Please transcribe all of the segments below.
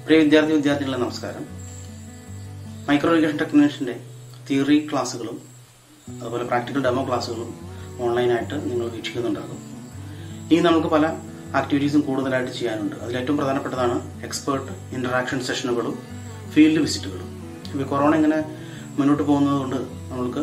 പ്രിയ വിദ്യാർത്ഥി വിദ്യാർത്ഥികളെ നമസ്കാരം മൈക്രോ ഇറിഗേഷൻ ടെക്നീഷ്യൻ്റെ തിയറി ക്ലാസ്സുകളും അതുപോലെ പ്രാക്ടിക്കൽ ഡെമോ ക്ലാസ്സുകളും ഓൺലൈനായിട്ട് നിങ്ങൾ വീക്ഷിക്കുന്നുണ്ടാകും ഇനി നമുക്ക് പല ആക്ടിവിറ്റീസും കൂടുതലായിട്ട് ചെയ്യാനുണ്ട് അതിൽ ഏറ്റവും പ്രധാനപ്പെട്ടതാണ് എക്സ്പേർട്ട് ഇൻ്ററാക്ഷൻ സെഷനുകളും ഫീൽഡ് വിസിറ്റുകളും ഇപ്പോൾ കൊറോണ ഇങ്ങനെ മുന്നോട്ട് പോകുന്നത് കൊണ്ട് നമ്മൾക്ക്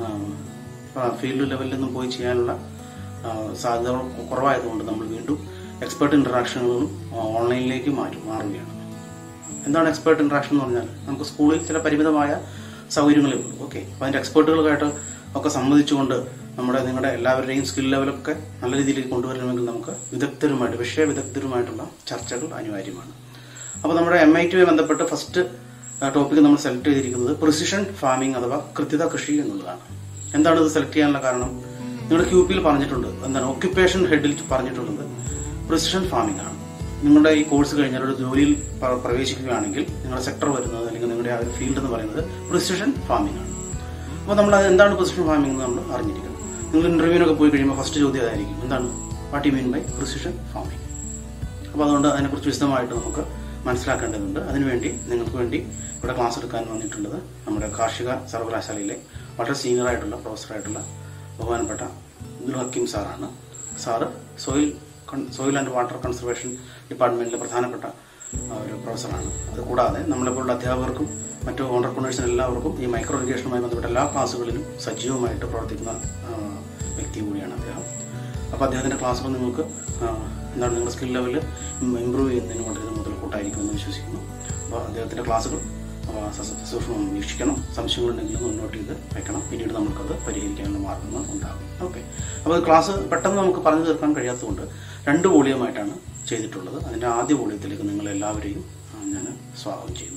ഫീൽഡ് ലെവലിലൊന്നും പോയി ചെയ്യാനുള്ള ആ, സാധ്യതകൾ കുറവായതുകൊണ്ട് നമ്മൾ വീണ്ടും എക്സ്പേർട്ട് ഇൻ്ററാക്ഷനുകളും ഓൺലൈനിലേക്ക് മാറ്റും മാറുകയാണ് എന്താണ് എക്സ്പേർട്ട് ഇൻട്രാക്ഷൻ എന്ന് പറഞ്ഞാൽ നമുക്ക് സ്കൂളിൽ ചില പരിമിതമായ സൗകര്യങ്ങളേ ഉള്ളൂ ഓക്കെ അപ്പോൾ അതിൻ്റെ എക്സ്പേർട്ടുകളുമായിട്ട് ഒക്കെ സംവദിച്ചുകൊണ്ട് നമ്മുടെ നിങ്ങളുടെ എല്ലാവരുടെയും സ്കിൽ ലെവലൊക്കെ നല്ല രീതിയിലേക്ക് കൊണ്ടുവരണമെങ്കിൽ നമുക്ക് വിദഗ്ധരുമായിട്ട് വിഷയ വിദഗ്ധരുമായിട്ടുള്ള ചർച്ചകൾ അനിവാര്യമാണ് അപ്പോൾ നമ്മുടെ എം ഐ ടിയുമായി ബന്ധപ്പെട്ട് ഫസ്റ്റ് ടോപ്പിക് നമ്മൾ സെലക്ട് ചെയ്തിരിക്കുന്നത് പ്രിസിഷൻ ഫാമിംഗ് അഥവാ കൃത്യത കൃഷി എന്നുള്ളതാണ് എന്താണ് ഇത് സെലക്ട് ചെയ്യാനുള്ള കാരണം നിങ്ങളുടെ ക്യൂ പിയിൽ പറഞ്ഞിട്ടുണ്ട് എന്താണ് ഒക്യുപ്പേഷൻ ഹെഡിൽ പറഞ്ഞിട്ടുള്ളത് പ്രിസിഷൻ ഫാമിംഗ് ആണ് നിങ്ങളുടെ ഈ കോഴ്സ് കഴിഞ്ഞാൽ ഒരു ജോലിയിൽ പ്ര- പ്രവേശിക്കുകയാണെങ്കിൽ നിങ്ങളുടെ സെക്ടർ വരുന്നത് അല്ലെങ്കിൽ നിങ്ങളുടെ ആ ഒരു ഫീൽഡ് എന്ന് പറയുന്നത് പ്രിസിഷൻ ഫാമിംഗ് ആണ് അപ്പോൾ നമ്മൾ അത് എന്താണ് പ്രിസിഷൻ ഫാമിംഗ് എന്ന് നമ്മൾ അറിഞ്ഞിരിക്കണം നിങ്ങൾ ഇന്റർവ്യൂവിനൊക്കെ പോയി കഴിയുമ്പോൾ ഫസ്റ്റ് ചോദ്യം അതായിരിക്കും എന്താണ് what you mean by precision farming അപ്പോൾ അതുകൊണ്ട് അതിനെക്കുറിച്ച് വിശദമായിട്ട് നമുക്ക് മനസ്സിലാക്കേണ്ടതുണ്ട് അതിനുവേണ്ടി നിങ്ങൾക്ക് വേണ്ടി ഇവിടെ ക്ലാസ് എടുക്കാൻ വന്നിട്ടുള്ളത് നമ്മുടെ കാർഷിക സർവകലാശാലയിലെ വളരെ സീനിയർ ആയിട്ടുള്ള പ്രൊഫസറായിട്ടുള്ള ബഹുമാനപ്പെട്ട അബ്ദുൽ ഹക്കീം സാറാണ് sir soil soil and water conservation ഡിപ്പാർട്ട്മെന്റിലെ പ്രധാനപ്പെട്ട ആ, ഒരു പ്രൊഫസറാണ് അത് കൂടാതെ നമ്മളെപ്പോലുള്ള അധ്യാപകർക്കും മറ്റു ഓണ്ടർപ്രണേഴ്സിനും എല്ലാവർക്കും ഈ മൈക്രോ ഇറിഗേഷനുമായി ബന്ധപ്പെട്ട എല്ലാ ക്ലാസ്സുകളിലും സജീവമായിട്ട് പ്രവർത്തിക്കുന്ന ആ, വ്യക്തി കൂടിയാണ് അദ്ദേഹം അപ്പോൾ അദ്ദേഹത്തിൻ്റെ ക്ലാസ്സുകൾ നിങ്ങൾക്ക് ആ, എന്താണ് നിങ്ങളുടെ സ്കിൽ ലെവൽ ഇമ്പ്രൂവ് ചെയ്യുന്നതിന് വളരെ മുതൽക്കൂട്ടായിരിക്കുമെന്ന് വിശ്വസിക്കുന്നു അപ്പോൾ അദ്ദേഹത്തിൻ്റെ ക്ലാസ്സുകൾ ആ, സ- സൂക്ഷ്മം വീക്ഷിക്കണം സംശയങ്ങളുണ്ടെങ്കിൽ മുന്നോട്ട് ചെയ്ത് വെക്കണം പിന്നീട് നമുക്കത് പരിഹരിക്കാനുള്ള മാർഗങ്ങൾ ഉണ്ടാകും ഓക്കെ അപ്പോൾ ക്ലാസ് പെട്ടെന്ന് നമുക്ക് പറഞ്ഞു തീർക്കാൻ കഴിയാത്തതുകൊണ്ട് രണ്ട് വോളിയമായിട്ടാണ് ചെയ്തിട്ടുള്ളത് അതിൻ്റെ ആദ്യ വോളിയത്തിലേക്ക് നിങ്ങൾ എല്ലാവരെയും ആ, ഞാൻ സ്വാഗതം ചെയ്യുന്നു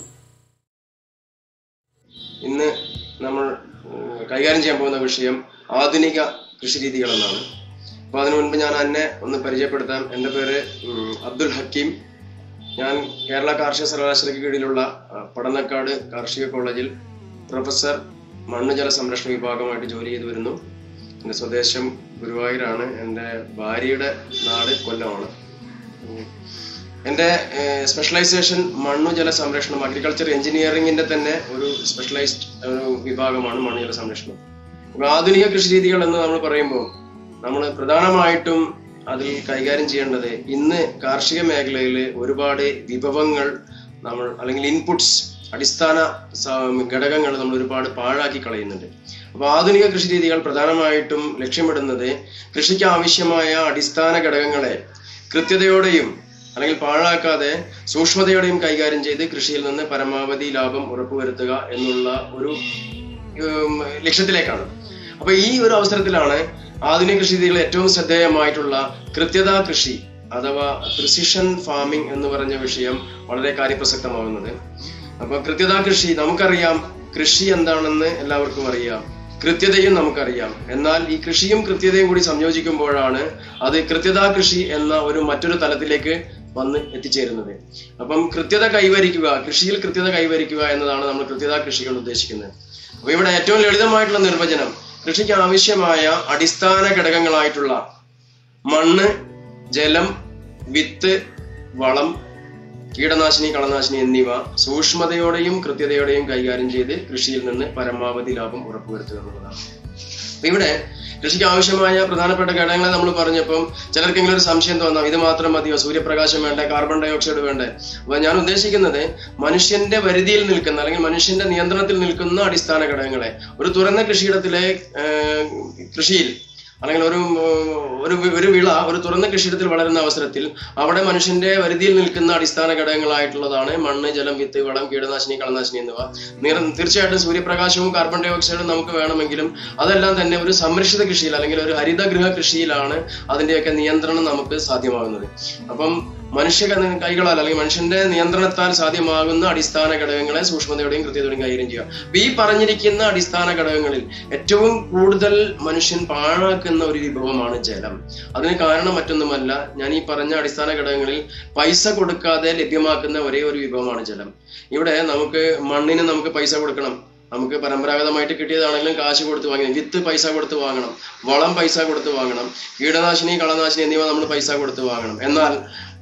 ഇന്ന് നമ്മൾ ഉം, കൈകാര്യം ചെയ്യാൻ പോകുന്ന വിഷയം ആധുനിക കൃഷിരീതികൾ എന്നാണ് അപ്പൊ അതിനു മുൻപ് ഞാൻ എന്നെ ഒന്ന് പരിചയപ്പെടുത്താം എൻ്റെ പേര് ഉം, അബ്ദുൽ ഹക്കീം ഞാൻ കേരള കാർഷിക സർവകലാശാലയ്ക്ക് കീഴിലുള്ള ആ, പടന്നക്കാട് കാർഷിക കോളേജിൽ പ്രൊഫസർ മണ്ണ് ജല സംരക്ഷണ വിഭാഗമായിട്ട് ജോലി ചെയ്തു വരുന്നു എൻ്റെ സ്വദേശം ഗുരുവായൂരാണ് എൻ്റെ ഭാര്യയുടെ നാട് കൊല്ലമാണ് ഉം. എൻ്റെ സ്പെഷ്യലൈസേഷൻ മണ്ണു ജല സംരക്ഷണം അഗ്രികൾച്ചർ എഞ്ചിനീയറിംഗിന്റെ തന്നെ ഒരു സ്പെഷ്യലൈസ്ഡ് ഒരു വിഭാഗമാണ് മണ്ണു ജല സംരക്ഷണം അപ്പൊ ആധുനിക കൃഷി രീതികൾ എന്ന് നമ്മൾ പറയുമ്പോൾ നമ്മൾ പ്രധാനമായിട്ടും അതിൽ കൈകാര്യം ചെയ്യേണ്ടത് ഇന്ന് കാർഷിക മേഖലയിൽ ഒരുപാട് വിഭവങ്ങൾ നമ്മൾ അല്ലെങ്കിൽ ഇൻപുട്സ് അടിസ്ഥാന ഘടകങ്ങൾ നമ്മൾ ഒരുപാട് പാഴാക്കി കളയുന്നുണ്ട് അപ്പൊ ആധുനിക കൃഷി രീതികൾ പ്രധാനമായിട്ടും ലക്ഷ്യമിടുന്നത് കൃഷിക്ക് ആവശ്യമായ അടിസ്ഥാന ഘടകങ്ങളെ കൃത്യതയോടെയും അല്ലെങ്കിൽ പാഴാക്കാതെ സൂക്ഷ്മതയോടെയും കൈകാര്യം ചെയ്ത് കൃഷിയിൽ നിന്ന് പരമാവധി ലാഭം ഉറപ്പുവരുത്തുക എന്നുള്ള ഒരു ഉം, ലക്ഷ്യത്തിലേക്കാണ് അപ്പൊ ഈ ഒരു അവസരത്തിലാണ് ആധുനിക കൃഷി രീതികളിൽ ഏറ്റവും ശ്രദ്ധേയമായിട്ടുള്ള കൃത്യതാ കൃഷി അഥവാ പ്രിസിഷൻ ഫാമിംഗ് എന്ന് പറഞ്ഞ വിഷയം വളരെ കാര്യപ്രസക്തമാകുന്നത് അപ്പൊ കൃത്യതാ കൃഷി നമുക്കറിയാം കൃഷി എന്താണെന്ന് എല്ലാവർക്കും അറിയാം കൃത്യതയും നമുക്കറിയാം എന്നാൽ ഈ കൃഷിയും കൃത്യതയും കൂടി സംയോജിക്കുമ്പോഴാണ് അത് കൃത്യതാ കൃഷി എന്ന ഒരു മറ്റൊരു തലത്തിലേക്ക് വന്ന് എത്തിച്ചേരുന്നത് അപ്പം കൃത്യത കൈവരിക്കുക കൃഷിയിൽ കൃത്യത കൈവരിക്കുക എന്നതാണ് നമ്മൾ കൃത്യതാ കൃഷി കൊണ്ട് ഉദ്ദേശിക്കുന്നത് അപ്പൊ ഇവിടെ ഏറ്റവും ലളിതമായിട്ടുള്ള നിർവചനം കൃഷിക്ക് ആവശ്യമായ അടിസ്ഥാന ഘടകങ്ങളായിട്ടുള്ള മണ്ണ് ജലം വിത്ത് വളം കീടനാശിനി കളനാശിനി എന്നിവ സൂക്ഷ്മതയോടെയും കൃത്യതയോടെയും കൈകാര്യം ചെയ്ത് കൃഷിയിൽ നിന്ന് പരമാവധി ലാഭം ഉറപ്പുവരുത്തുക എന്നുള്ളതാണ് അപ്പൊ ഇവിടെ കൃഷിക്ക് ആവശ്യമായ പ്രധാനപ്പെട്ട ഘടകങ്ങളെ നമ്മൾ പറഞ്ഞപ്പം ചിലർക്കെങ്കിലും ഒരു സംശയം തോന്നാം ഇത് മാത്രം മതിയോ സൂര്യപ്രകാശം വേണ്ടേ കാർബൺ ഡൈ ഓക്സൈഡ് വേണ്ടേ അപ്പൊ ഞാൻ ഉദ്ദേശിക്കുന്നത് മനുഷ്യന്റെ പരിധിയിൽ നിൽക്കുന്ന അല്ലെങ്കിൽ മനുഷ്യന്റെ നിയന്ത്രണത്തിൽ നിൽക്കുന്ന അടിസ്ഥാന ഘടകങ്ങളെ ഒരു തുറന്ന കൃഷിയിടത്തിലെ ഏഹ്, കൃഷിയിൽ അല്ലെങ്കിൽ ഒരു ഉം, ഒരു വി- ഒരു വിള ഒരു തുറന്ന കൃഷിയിടത്തിൽ വളരുന്ന അവസരത്തിൽ അവിടെ മനുഷ്യന്റെ പരിധിയിൽ നിൽക്കുന്ന അടിസ്ഥാന ഘടകങ്ങളായിട്ടുള്ളതാണ് മണ്ണ് ജലം വിത്ത് വളം കീടനാശിനി കളനാശിനി എന്നിവ നിറ തീർച്ചയായിട്ടും സൂര്യപ്രകാശവും കാർബൺ ഡൈ ഓക്സൈഡും നമുക്ക് വേണമെങ്കിലും അതെല്ലാം തന്നെ ഒരു സംരക്ഷിത കൃഷിയിൽ അല്ലെങ്കിൽ ഒരു ഹരിതഗൃഹ കൃഷിയിലാണ് അതിന്റെയൊക്കെ നിയന്ത്രണം നമുക്ക് സാധ്യമാകുന്നത് അപ്പം മനുഷ്യ ക- കൈകളാൽ അല്ലെങ്കിൽ മനുഷ്യന്റെ നിയന്ത്രണത്താൽ സാധ്യമാകുന്ന അടിസ്ഥാന ഘടകങ്ങളെ സൂക്ഷ്മതയോടെയും കൃത്യതയോടെയും കൈകാര്യം ചെയ്യുക അപ്പൊ ഈ പറഞ്ഞിരിക്കുന്ന അടിസ്ഥാന ഘടകങ്ങളിൽ ഏറ്റവും കൂടുതൽ മനുഷ്യൻ പാഴാക്കുന്ന ഒരു വിഭവമാണ് ജലം അതിന് കാരണം മറ്റൊന്നുമല്ല ഞാൻ ഈ പറഞ്ഞ അടിസ്ഥാന ഘടകങ്ങളിൽ പൈസ കൊടുക്കാതെ ലഭ്യമാക്കുന്ന ഒരേ ഒരു വിഭവമാണ് ജലം ഇവിടെ നമുക്ക് മണ്ണിന് നമുക്ക് പൈസ കൊടുക്കണം നമുക്ക് പരമ്പരാഗതമായിട്ട് കിട്ടിയതാണെങ്കിലും കാശ് കൊടുത്ത് വാങ്ങണം വിത്ത് പൈസ കൊടുത്ത് വാങ്ങണം വളം പൈസ കൊടുത്ത് വാങ്ങണം കീടനാശിനി കളനാശിനി എന്നിവ നമ്മൾ പൈസ കൊടുത്ത് വാങ്ങണം എന്നാൽ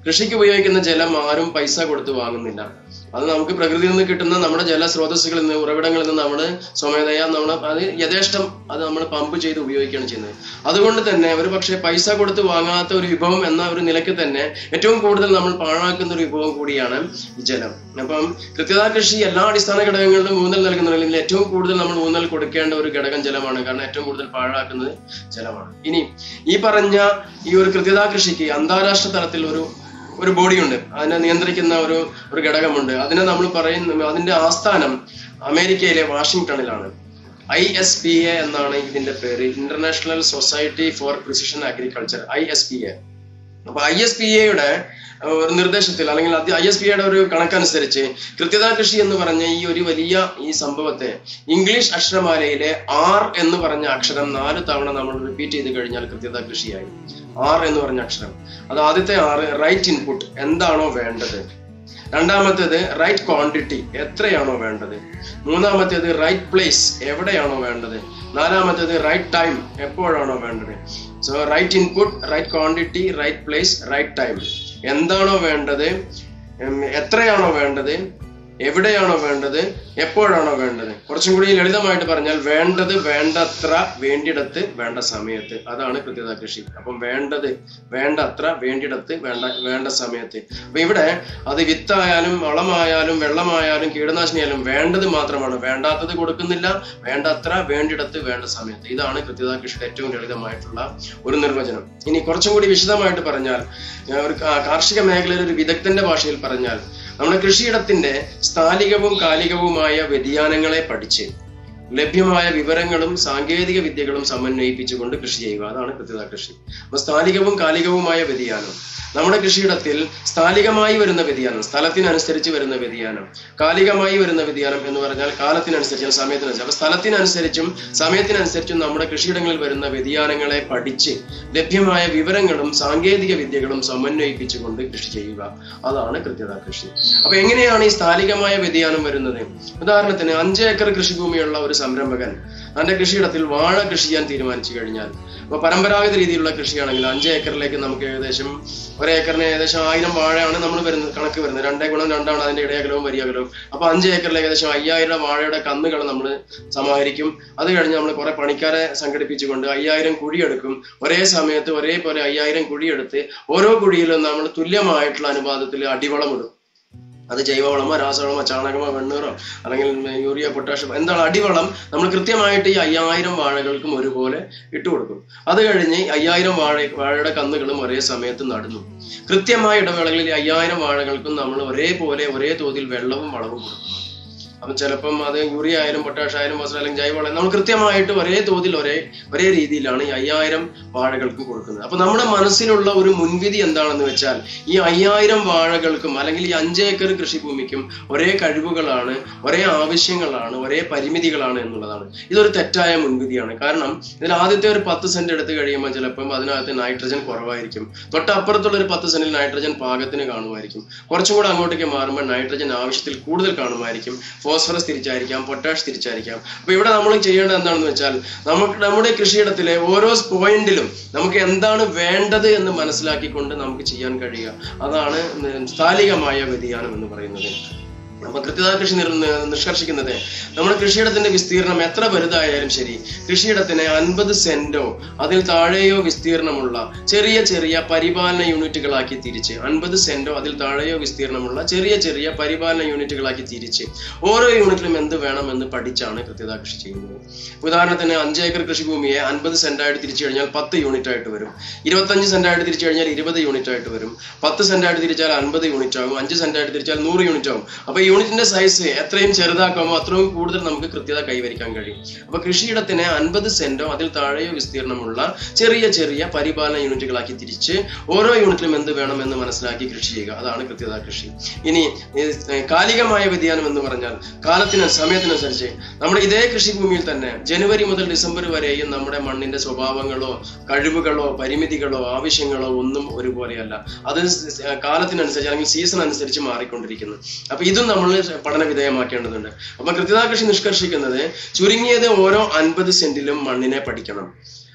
കൃഷിക്ക് ഉപയോഗിക്കുന്ന ജലം ആരും പൈസ കൊടുത്ത് വാങ്ങുന്നില്ല അത് നമുക്ക് പ്രകൃതിയിൽ നിന്ന് കിട്ടുന്ന നമ്മുടെ ജലസ്രോതസ്സുകളിൽ നിന്ന് ഉറവിടങ്ങളിൽ നിന്ന് നമ്മൾ സ്വമേധയാ നമ്മൾ അത് യഥേഷ്ടം അത് നമ്മൾ പമ്പ് ചെയ്ത് ഉപയോഗിക്കുകയാണ് ചെയ്യുന്നത് അതുകൊണ്ട് തന്നെ ഒരു പക്ഷേ പൈസ കൊടുത്ത് വാങ്ങാത്ത ഒരു വിഭവം എന്ന ഒരു നിലയ്ക്ക് തന്നെ ഏറ്റവും കൂടുതൽ നമ്മൾ പാഴാക്കുന്ന ഒരു വിഭവം കൂടിയാണ് ഈ ജലം അപ്പം കൃത്യത കൃഷി എല്ലാ അടിസ്ഥാന ഘടകങ്ങളിലും ഊന്നൽ നൽകുന്നതിൽ ഏറ്റവും കൂടുതൽ നമ്മൾ ഊന്നൽ കൊടുക്കേണ്ട ഒരു ഘടകം ജലമാണ് കാരണം ഏറ്റവും കൂടുതൽ പാഴാക്കുന്നത് ജലമാണ് ഇനി ഈ പറഞ്ഞ ഈ ഒരു കൃത്യത കൃഷിക്ക് അന്താരാഷ്ട്ര തലത്തിൽ ഒരു ഒരു ബോഡിയുണ്ട് അതിനെ നിയന്ത്രിക്കുന്ന ഒരു ഒരു ഘടകമുണ്ട് അതിനെ നമ്മൾ പറയുന്ന അതിന്റെ ആസ്ഥാനം അമേരിക്കയിലെ വാഷിംഗ്ടണിലാണ് ഐ എസ് പി എ എന്നാണ് ഇതിന്റെ പേര് International Society for Precision Agriculture I S P A അപ്പൊ ഐ എസ് പി എയുടെ ഒരു നിർദ്ദേശത്തിൽ അല്ലെങ്കിൽ ഐ എസ് പി എയുടെ ഒരു കണക്കനുസരിച്ച് കൃത്യതാ കൃഷി എന്ന് പറഞ്ഞ ഈ ഒരു വലിയ ഈ സംഭവത്തെ ഇംഗ്ലീഷ് അക്ഷരമാലയിലെ ആർ എന്ന് പറഞ്ഞ അക്ഷരം നാല് തവണ നമ്മൾ റിപ്പീറ്റ് ചെയ്ത് കഴിഞ്ഞാൽ കൃത്യതാ കൃഷിയായി ആർ എന്ന് പറഞ്ഞ അക്ഷരം അത് ആദ്യത്തെ ആറ് റൈറ്റ് ഇൻപുട്ട് എന്താണോ വേണ്ടത് രണ്ടാമത്തേത് റൈറ്റ് ക്വാണ്ടിറ്റി എത്രയാണോ വേണ്ടത് മൂന്നാമത്തേത് റൈറ്റ് പ്ലേസ് എവിടെയാണോ വേണ്ടത് നാലാമത്തേത് റൈറ്റ് ടൈം എപ്പോഴാണോ വേണ്ടത് so right input right quantity right place right time എന്താണോ വേണ്ടത് ഉം, എത്രയാണോ വേണ്ടത് എവിടെയാണോ വേണ്ടത് എപ്പോഴാണോ വേണ്ടത് കുറച്ചും കൂടി ലളിതമായിട്ട് പറഞ്ഞാൽ വേണ്ടത് വേണ്ടത്ര വേണ്ടിടത്ത് വേണ്ട സമയത്ത് അതാണ് കൃത്യത കൃഷി അപ്പം വേണ്ടത് വേണ്ടത്ര വേണ്ടിടത്ത് വേണ്ട വേണ്ട സമയത്ത് അപ്പൊ ഇവിടെ അത് വിത്തായാലും വളമായാലും വെള്ളമായാലും കീടനാശിനിയായാലും വേണ്ടത് മാത്രമാണ് വേണ്ടാത്തത് കൊടുക്കുന്നില്ല വേണ്ടത്ര വേണ്ടിടത്ത് വേണ്ട സമയത്ത് ഇതാണ് കൃത്യത കൃഷിയുടെ ഏറ്റവും ലളിതമായിട്ടുള്ള ഒരു നിർവചനം ഇനി കുറച്ചും കൂടി വിശദമായിട്ട് പറഞ്ഞാൽ ഞാൻ ഒരു കാ- കാർഷിക മേഖലയിൽ ഒരു വിദഗ്ധന്റെ ഭാഷയിൽ പറഞ്ഞാൽ നമ്മുടെ കൃഷിയിടത്തിന്റെ സ്ഥാലികവും കാലികവുമായ വ്യതിയാനങ്ങളെ പഠിച്ച് ലഭ്യമായ വിവരങ്ങളും സാങ്കേതിക വിദ്യകളും സമന്വയിപ്പിച്ചുകൊണ്ട് കൃഷി ചെയ്യുക അതാണ് കൃത്യത കൃഷി അപ്പൊ സ്ഥാലികവും കാലികവുമായ വ്യതിയാനം നമ്മുടെ കൃഷിയിടത്തിൽ സ്ഥാലികമായി വരുന്ന വ്യതിയാനം സ്ഥലത്തിനനുസരിച്ച് വരുന്ന വ്യതിയാനം കാലികമായി വരുന്ന വ്യതിയാനം എന്ന് പറഞ്ഞാൽ കാലത്തിനനുസരിച്ച് അല്ലെങ്കിൽ സമയത്തിനനുസരിച്ച് അപ്പൊ സ്ഥലത്തിനനുസരിച്ചും സമയത്തിനനുസരിച്ചും നമ്മുടെ കൃഷിയിടങ്ങളിൽ വരുന്ന വ്യതിയാനങ്ങളെ പഠിച്ച് ലഭ്യമായ വിവരങ്ങളും സാങ്കേതിക വിദ്യകളും സമന്വയിപ്പിച്ചുകൊണ്ട് കൃഷി ചെയ്യുക അതാണ് കൃത്യത കൃഷി അപ്പൊ എങ്ങനെയാണ് ഈ സ്ഥാലികമായ വ്യതിയാനം വരുന്നത് ഉദാഹരണത്തിന് അഞ്ച് ഏക്കർ കൃഷിഭൂമിയുള്ള ഒരു സംരംഭകൻ തന്റെ കൃഷിയിടത്തിൽ വാഴ കൃഷി ചെയ്യാൻ തീരുമാനിച്ചു കഴിഞ്ഞാൽ അപ്പൊ പരമ്പരാഗത രീതിയിലുള്ള കൃഷിയാണെങ്കിൽ അഞ്ച് ഏക്കറിലേക്ക് നമുക്ക് ഏകദേശം ഒരേക്കറിന് ഏകദേശം ആയിരം വാഴയാണ് നമ്മൾ വരുന്നത് കണക്ക് വരുന്നത് രണ്ടേ ഗുണം രണ്ടാണ് അതിന്റെ ഇടയകലവും വരിയകലവും അപ്പൊ അഞ്ച് ഏക്കറിൽ ഏകദേശം അയ്യായിരം വാഴയുടെ കന്നുകൾ നമ്മൾ സമാഹരിക്കും അത് കഴിഞ്ഞ് നമ്മൾ കുറെ പണിക്കാരെ സംഘടിപ്പിച്ചുകൊണ്ട് അയ്യായിരം കുഴിയെടുക്കും ഒരേ സമയത്ത് ഒരേപോലെ അയ്യായിരം കുഴിയെടുത്ത് ഓരോ കുഴിയിലും നമ്മൾ തുല്യമായിട്ടുള്ള അനുപാതത്തിൽ അടിവളം ഇടും അത് ജൈവവളമോ രാസവളമോ ചാണകമോ വെണ്ണൂറോ അല്ലെങ്കിൽ യൂറിയ പൊട്ടാഷ്യം എന്താണ് അടിവളം നമ്മൾ കൃത്യമായിട്ട് ഈ അയ്യായിരം വാഴകൾക്കും ഒരുപോലെ ഇട്ട് കൊടുക്കും അത് കഴിഞ്ഞ് ഈ അയ്യായിരം വാഴ വാഴയുടെ കന്നുകളും ഒരേ സമയത്ത് നടുന്നു കൃത്യമായ ഇടവേളകളിൽ ഈ അയ്യായിരം വാഴകൾക്കും നമ്മൾ ഒരേപോലെ ഒരേ തോതിൽ വെള്ളവും വളവും കൊടുക്കുന്നു അപ്പം ചിലപ്പം അത് യൂറിയ ആയാലും പൊട്ടാഷ് ആയാലും ഫോസ്ഫറസ് അല്ലെങ്കിൽ ജൈവവളം നമ്മൾ കൃത്യമായിട്ട് ഒരേ തോതിൽ ഒരേ ഒരേ രീതിയിലാണ് ഈ അയ്യായിരം വാഴകൾക്ക് കൊടുക്കുന്നത് അപ്പൊ നമ്മുടെ മനസ്സിലുള്ള ഒരു മുൻവിധി എന്താണെന്ന് വെച്ചാൽ ഈ അയ്യായിരം വാഴകൾക്കും അല്ലെങ്കിൽ ഈ അഞ്ച് ഏക്കർ കൃഷിഭൂമിക്കും ഒരേ കഴിവുകളാണ് ഒരേ ആവശ്യങ്ങളാണ് ഒരേ പരിമിതികളാണ് എന്നുള്ളതാണ് ഇതൊരു തെറ്റായ മുൻവിധിയാണ് കാരണം ഇതിൽ ആദ്യത്തെ ഒരു പത്ത് സെന്റ് എടുത്തു കഴിയുമ്പോൾ ചിലപ്പം അതിനകത്ത് നൈട്രജൻ കുറവായിരിക്കും തൊട്ടപ്പുറത്തുള്ള ഒരു പത്ത് സെന്റിൽ നൈട്രജൻ പാകത്തിന് കാണുമായിരിക്കും കുറച്ചും കൂടെ അങ്ങോട്ടേക്ക് മാറുമ്പോൾ നൈട്രജൻ ആവശ്യത്തിൽ കൂടുതൽ കാണുമായിരിക്കും ഫോസ്ഫറസ് തിരിച്ചായിരിക്കാം പൊട്ടാഷ് തിരിച്ചായിരിക്കാം അപ്പൊ ഇവിടെ നമ്മൾ ചെയ്യേണ്ടത് എന്താണെന്ന് വെച്ചാൽ നമുക്ക് നമ്മുടെ കൃഷിയിടത്തിലെ ഓരോ പോയിന്റിലും നമുക്ക് എന്താണ് വേണ്ടത് എന്ന് മനസ്സിലാക്കിക്കൊണ്ട് നമുക്ക് ചെയ്യാൻ കഴിയുക അതാണ് സ്ഥാലികമായ വ്യതിയാനം എന്ന് പറയുന്നത് അപ്പൊ കൃത്യത കൃഷി നിർ- നിഷ്കർഷിക്കുന്നത് നമ്മുടെ കൃഷിയിടത്തിന്റെ വിസ്തീർണം എത്ര വലുതായാലും ശരി കൃഷിയിടത്തിന് അൻപത് സെന്റോ അതിൽ താഴെയോ വിസ്തീർണമുള്ള ചെറിയ ചെറിയ പരിപാലന യൂണിറ്റുകളാക്കി തിരിച്ച് അൻപത് സെന്റോ അതിൽ താഴെയോ വിസ്തീർണമുള്ള ചെറിയ ചെറിയ പരിപാലന യൂണിറ്റുകളാക്കി തിരിച്ച് ഓരോ യൂണിറ്റിലും എന്ത് വേണമെന്ന് പഠിച്ചാണ് കൃത്യത കൃഷി ചെയ്യുന്നത് ഉദാഹരണത്തിന് അഞ്ച് ഏക്കർ കൃഷിഭൂമിയെ അൻപത് സെന്റായിട്ട് തിരിച്ചു കഴിഞ്ഞാൽ പത്ത് യൂണിറ്റ് ആയിട്ട് വരും ഇരുപത്തഞ്ച് സെന്റായിട്ട് തിരിച്ചു കഴിഞ്ഞാൽ ഇരുപത് യൂണിറ്റ് ആയിട്ട് വരും പത്ത് സെന്റായിട്ട് തിരിച്ചാൽ അൻപത് യൂണിറ്റ് ആകും അഞ്ച് സെന്റായിട്ട് തിരിച്ചാൽ നൂറ് യൂണിറ്റ് ആകും അപ്പൊ ഈ യൂണിറ്റിന്റെ സൈസ് എത്രയും ചെറുതാക്കാമോ അത്രയും കൂടുതൽ നമുക്ക് കൃത്യത കൈവരിക്കാൻ കഴിയും അപ്പൊ കൃഷിയിടത്തിന് അൻപത് സെന്റോ അതിൽ താഴെയോ വിസ്തീർണമുള്ള ചെറിയ ചെറിയ പരിപാലന യൂണിറ്റുകളാക്കി തിരിച്ച് ഓരോ യൂണിറ്റിലും എന്ത് വേണം എന്ന് മനസ്സിലാക്കി കൃഷി ചെയ്യുക അതാണ് കൃത്യത കൃഷി ഇനി ഏഹ്, കാലികമായ വ്യതിയാനം എന്ന് പറഞ്ഞാൽ കാലത്തിന് സമയത്തിനനുസരിച്ച് നമ്മുടെ ഇതേ കൃഷിഭൂമിയിൽ തന്നെ ജനുവരി മുതൽ ഡിസംബർ വരെയും നമ്മുടെ മണ്ണിന്റെ സ്വഭാവങ്ങളോ കഴിവുകളോ പരിമിതികളോ ആവശ്യങ്ങളോ ഒന്നും ഒരുപോലെയല്ല അത് സ് കാലത്തിനനുസരിച്ച് അല്ലെങ്കിൽ സീസൺ അനുസരിച്ച് മാറിക്കൊണ്ടിരിക്കുന്നു അപ്പൊ ഇതും നമ്മൾ പഠന വിധേയമാക്കേണ്ടതുണ്ട് അപ്പൊ കൃത്യത കൃഷി നിഷ്കർഷിക്കുന്നത് ചുരുങ്ങിയത് ഓരോ അൻപത് സെന്റിലും മണ്ണിനെ പഠിക്കണം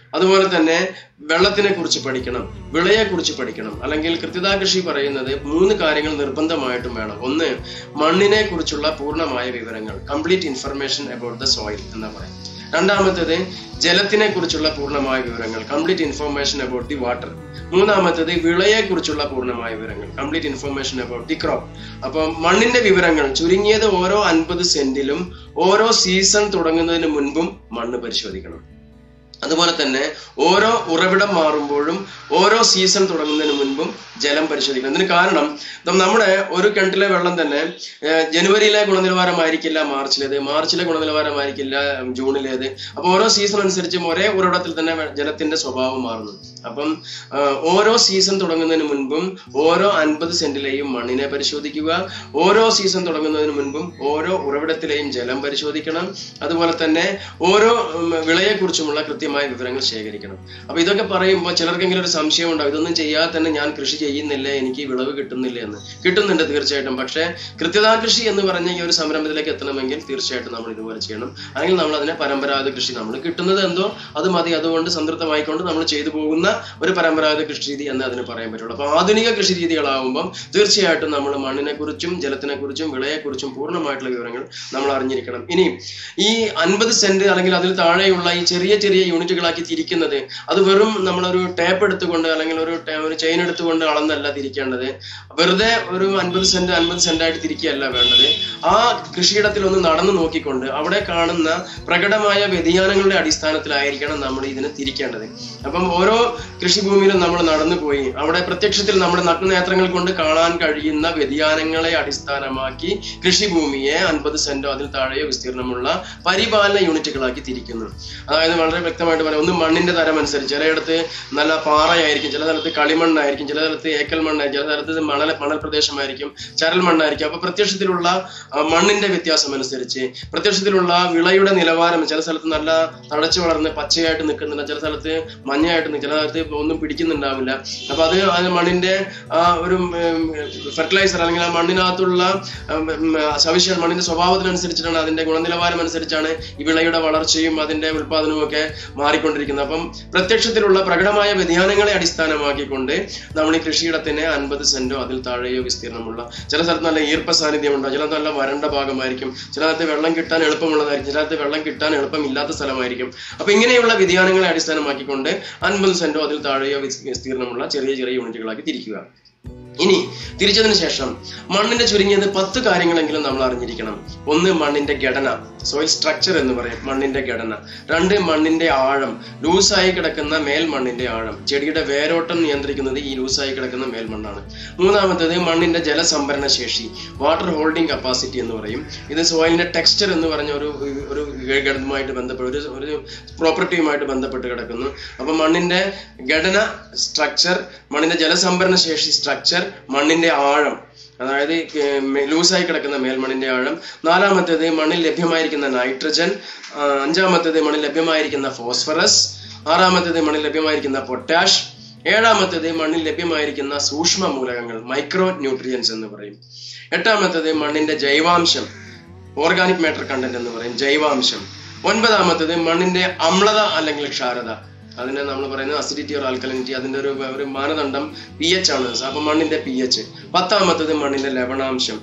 അതുപോലെ തന്നെ വെള്ളത്തിനെ കുറിച്ച് പഠിക്കണം വിളയെ കുറിച്ച് പഠിക്കണം അല്ലെങ്കിൽ കൃത്യതാ കൃഷി പറയുന്നത് മൂന്ന് കാര്യങ്ങൾ നിർബന്ധമായിട്ടും വേണം ഒന്ന് മണ്ണിനെ കുറിച്ചുള്ള പൂർണ്ണമായ വിവരങ്ങൾ complete information about the soil എന്ന് പറയും രണ്ടാമത്തേത് ജലത്തിനെ കുറിച്ചുള്ള പൂർണ്ണമായ വിവരങ്ങൾ complete information about the water മൂന്നാമത്തേത് വിളയെ കുറിച്ചുള്ള പൂർണ്ണമായ വിവരങ്ങൾ complete information about the crop അപ്പൊ മണ്ണിന്റെ വിവരങ്ങൾ ചുരുങ്ങിയത് ഓരോ അൻപത് സെന്റിലും ഓരോ സീസൺ തുടങ്ങുന്നതിന് മുൻപും മണ്ണ് പരിശോധിക്കണം അതുപോലെ തന്നെ ഓരോ ഉറവിടം മാറുമ്പോഴും ഓരോ സീസൺ തുടങ്ങുന്നതിന് മുൻപും ജലം പരിശോധിക്കണം ഇതിന് കാരണം ദം നമ്മുടെ ഒരു കിണറ്റിലെ വെള്ളം തന്നെ ഏർ ജനുവരിയിലെ ഗുണനിലവാരമായിരിക്കില്ല മാർച്ചിലേത് മാർച്ചിലെ ഗുണനിലവാരമായിരിക്കില്ല ഉം, ജൂണിലേത് അപ്പൊ ഓരോ സീസൺ അനുസരിച്ചും ഒരേ ഉറവിടത്തിൽ തന്നെ വെ- ജലത്തിന്റെ സ്വഭാവം മാറുന്നു അപ്പം ആ, ഓരോ സീസൺ തുടങ്ങുന്നതിന് മുൻപും ഓരോ അൻപത് സെന്റിലെയും മണ്ണിനെ പരിശോധിക്കുക ഓരോ സീസൺ തുടങ്ങുന്നതിന് മുൻപും ഓരോ ഉറവിടത്തിലെയും ജലം പരിശോധിക്കണം അതുപോലെ തന്നെ ഓരോ ഉം, വിളയെക്കുറിച്ചുമുള്ള കൃത്യമായ വിവരങ്ങൾ ശേഖരിക്കണം അപ്പൊ ഇതൊക്കെ പറയുമ്പോൾ ചിലർക്കെങ്കിലും ഒരു സംശയം ഉണ്ടാവും ഇതൊന്നും ചെയ്യാതെ തന്നെ ഞാൻ കൃഷി ചെയ്യുന്നില്ല എനിക്ക് വിളവ് കിട്ടുന്നില്ല എന്ന് കിട്ടുന്നുണ്ട് തീർച്ചയായിട്ടും പക്ഷേ കൃത്യതാ കൃഷി എന്ന് പറഞ്ഞ ഈ ഒരു സംരംഭത്തിലേക്ക് എത്തണമെങ്കിൽ തീർച്ചയായിട്ടും നമ്മൾ ഇതുപോലെ ചെയ്യണം അല്ലെങ്കിൽ നമ്മൾ അതിനെ പരമ്പരാഗത കൃഷി നമ്മൾ കിട്ടുന്നത് എന്തോ അത് മതി അതുകൊണ്ട് സംതൃപ്തമായിക്കൊണ്ട് നമ്മൾ ചെയ്തു പോകുന്ന ഒരു പരമ്പരാഗത കൃഷി രീതി എന്ന് അതിന് പറയാൻ പറ്റുള്ളൂ അപ്പൊ ആധുനിക കൃഷി രീതികളാകുമ്പം തീർച്ചയായിട്ടും നമ്മൾ മണ്ണിനെ കുറിച്ചും ജലത്തിനെ കുറിച്ചും വിളയെക്കുറിച്ചും പൂർണ്ണമായിട്ടുള്ള വിവരങ്ങൾ നമ്മൾ അറിഞ്ഞിരിക്കണം ഇനി ഈ അൻപത് സെന്റ് അല്ലെങ്കിൽ അതിൽ താഴെയുള്ള ഈ ചെറിയ ചെറിയ യൂണിറ്റുകളാക്കി തിരിക്കുന്നത് അത് വെറും നമ്മളൊരു ടേപ്പ് എടുത്തുകൊണ്ട് അല്ലെങ്കിൽ ഒരു ടേ- ഒരു ചെയിൻ എടുത്തുകൊണ്ട് അളന്നല്ല തിരിക്കേണ്ടത് വെറുതെ ഒരു അൻപത് സെന്റ് അൻപത് സെന്റ് ആയിട്ട് തിരിക്കുകയല്ല വേണ്ടത് ആ കൃഷിയിടത്തിൽ ഒന്ന് നടന്നു നോക്കിക്കൊണ്ട് അവിടെ കാണുന്ന പ്രകടമായ വ്യതിയാനങ്ങളുടെ അടിസ്ഥാനത്തിലായിരിക്കണം നമ്മൾ ഇതിനെ തിരിക്കേണ്ടത് അപ്പം ഓരോ കൃഷിഭൂമിയിലും നമ്മൾ നടന്നു പോയി അവിടെ പ്രത്യക്ഷത്തിൽ നമ്മുടെ നഗ്നനേത്രങ്ങൾ കൊണ്ട് കാണാൻ കഴിയുന്ന വ്യതിയാനങ്ങളെ അടിസ്ഥാനമാക്കി കൃഷിഭൂമിയെ അൻപത് സെന്റോ അതിൽ താഴെയോ വിസ്തീർണമുള്ള പരിപാലന യൂണിറ്റുകളാക്കി തിരിക്കുന്നു അതായത് വളരെ വ്യക്തമായിട്ട് പറയാം ഒന്ന് മണ്ണിന്റെ തരം അനുസരിച്ച് ചിലയിടത്ത് നല്ല പാറയായിരിക്കും ചില സ്ഥലത്ത് കളിമണ്ണായിരിക്കും ചില സ്ഥലത്ത് ഏക്കൽ മണ്ണായിരിക്കും ചില സ്ഥലത്ത് മണൽ മണൽ പ്രദേശമായിരിക്കും ചരൽ മണ്ണായിരിക്കും അപ്പൊ പ്രത്യക്ഷത്തിലുള്ള ആ, മണ്ണിന്റെ വ്യത്യാസം അനുസരിച്ച് പ്രത്യക്ഷത്തിലുള്ള വിളയുടെ നിലവാരം ചില സ്ഥലത്ത് നല്ല തഴച്ചു വളർന്ന് പച്ചയായിട്ട് നിൽക്കുന്നുണ്ട് ചില സ്ഥലത്ത് മഞ്ഞയായിട്ട് നിൽക്കും ചില സ്ഥലത്ത് ഒന്നും പിടിക്കുന്നുണ്ടാവില്ല അപ്പൊ അത് അത് മണ്ണിന്റെ ആ ഒരു ഫെർട്ടിലൈസർ അല്ലെങ്കിൽ ആ മണ്ണിനകത്തുള്ള ഉം, ഉം, സവിശേഷ മണ്ണിന്റെ സ്വഭാവത്തിനനുസരിച്ചിട്ടാണ് അതിന്റെ ഗുണനിലവാരം അനുസരിച്ചാണ് ഈ വിളയുടെ വളർച്ചയും അതിന്റെ ഉൽപാദനവും ഒക്കെ മാറിക്കൊണ്ടിരിക്കുന്നത് അപ്പം പ്രത്യക്ഷത്തിലുള്ള പ്രകടമായ വ്യതിയാനങ്ങളെ അടിസ്ഥാനമാക്കിക്കൊണ്ട് നമ്മൾ ഈ കൃഷിയിടത്തിന് അൻപത് സെന്റോ അതിൽ താഴെയോ വിസ്തീർണമുള്ള ചില സ്ഥലത്ത് നല്ല ഈർപ്പ സാന്നിധ്യം ഉണ്ടാവും ചില നല്ല വരണ്ട ഭാഗമായിരിക്കും ചില സ്ഥലത്ത് വെള്ളം കിട്ടാൻ എളുപ്പമുള്ളതായിരിക്കും ചില സ്ഥലത്ത് വെള്ളം കിട്ടാൻ എളുപ്പമില്ലാത്ത സ്ഥലമായിരിക്കും അപ്പൊ ഇങ്ങനെയുള്ള വ്യതിയാനങ്ങളെ അടിസ്ഥാനമാക്കിക്കൊണ്ട് അൻപത് സെന്റോ അതിൽ താഴെയോ വിസ്- വിസ്തീർണമുള്ള ചെറിയ ചെറിയ യൂണിറ്റുകളാക്കി തിരിക്കുക ഇനി തിരിച്ചതിന് ശേഷം മണ്ണിന്റെ ചുരുങ്ങിയത് പത്ത് കാര്യങ്ങളെങ്കിലും നമ്മൾ അറിഞ്ഞിരിക്കണം ഒന്ന് മണ്ണിന്റെ ഘടന സോയിൽ സ്ട്രക്ചർ എന്ന് പറയും മണ്ണിന്റെ ഘടന രണ്ട് മണ്ണിന്റെ ആഴം ലൂസായി കിടക്കുന്ന മേൽമണ്ണിന്റെ ആഴം ചെടിയുടെ വേരോട്ടം നിയന്ത്രിക്കുന്നത് ഈ ലൂസായി കിടക്കുന്ന മേൽമണ്ണാണ് മൂന്നാമത്തേത് മണ്ണിന്റെ ജലസംഭരണ ശേഷി വാട്ടർ ഹോൾഡിംഗ് കപ്പാസിറ്റി എന്ന് പറയും ഇത് സോയിലിന്റെ ടെക്സ്ചർ എന്ന് പറഞ്ഞ ഒരു ഒരു ഘടകവുമായിട്ട് ബന്ധപ്പെട്ട് ഒരു ഒരു പ്രോപ്പർട്ടിയുമായിട്ട് ബന്ധപ്പെട്ട് കിടക്കുന്നു അപ്പൊ മണ്ണിന്റെ ഘടന സ്ട്രക്ചർ മണ്ണിന്റെ ജലസംഭരണ ശേഷി സ്ട്രക്ചർ മണ്ണിന്റെ ആഴം അതായത് ലൂസായി കിടക്കുന്ന മേൽമണ്ണിന്റെ ആഴം നാലാമത്തേത് മണ്ണിൽ ലഭ്യമായിരിക്കുന്ന നൈട്രജൻ ആ, അഞ്ചാമത്തേത് മണ്ണിൽ ലഭ്യമായിരിക്കുന്ന ഫോസ്ഫറസ് ആറാമത്തേത് മണ്ണിൽ ലഭ്യമായിരിക്കുന്ന പൊട്ടാഷ് ഏഴാമത്തേത് മണ്ണിൽ ലഭ്യമായിരിക്കുന്ന സൂക്ഷ്മ മൂലകങ്ങൾ മൈക്രോ ന്യൂട്രിയൻസ് എന്ന് പറയും എട്ടാമത്തേത് മണ്ണിന്റെ ജൈവാംശം ഓർഗാനിക് മാറ്റർ കണ്ടന്റ് എന്ന് പറയും ജൈവാംശം ഒൻപതാമത്തേത് മണ്ണിന്റെ അമ്ലത അല്ലെങ്കിൽ ക്ഷാരത അതിനെ നമ്മൾ പറയുന്നത് അസിഡിറ്റി ഓർ ആൽക്കലിനിറ്റി അതിന്റെ ഒരു ഒരു മാനദണ്ഡം പി എച്ച് ആണ് അപ്പൊ മണ്ണിന്റെ പി എച്ച് പത്താമത്തത് മണ്ണിന്റെ ലവണാംശം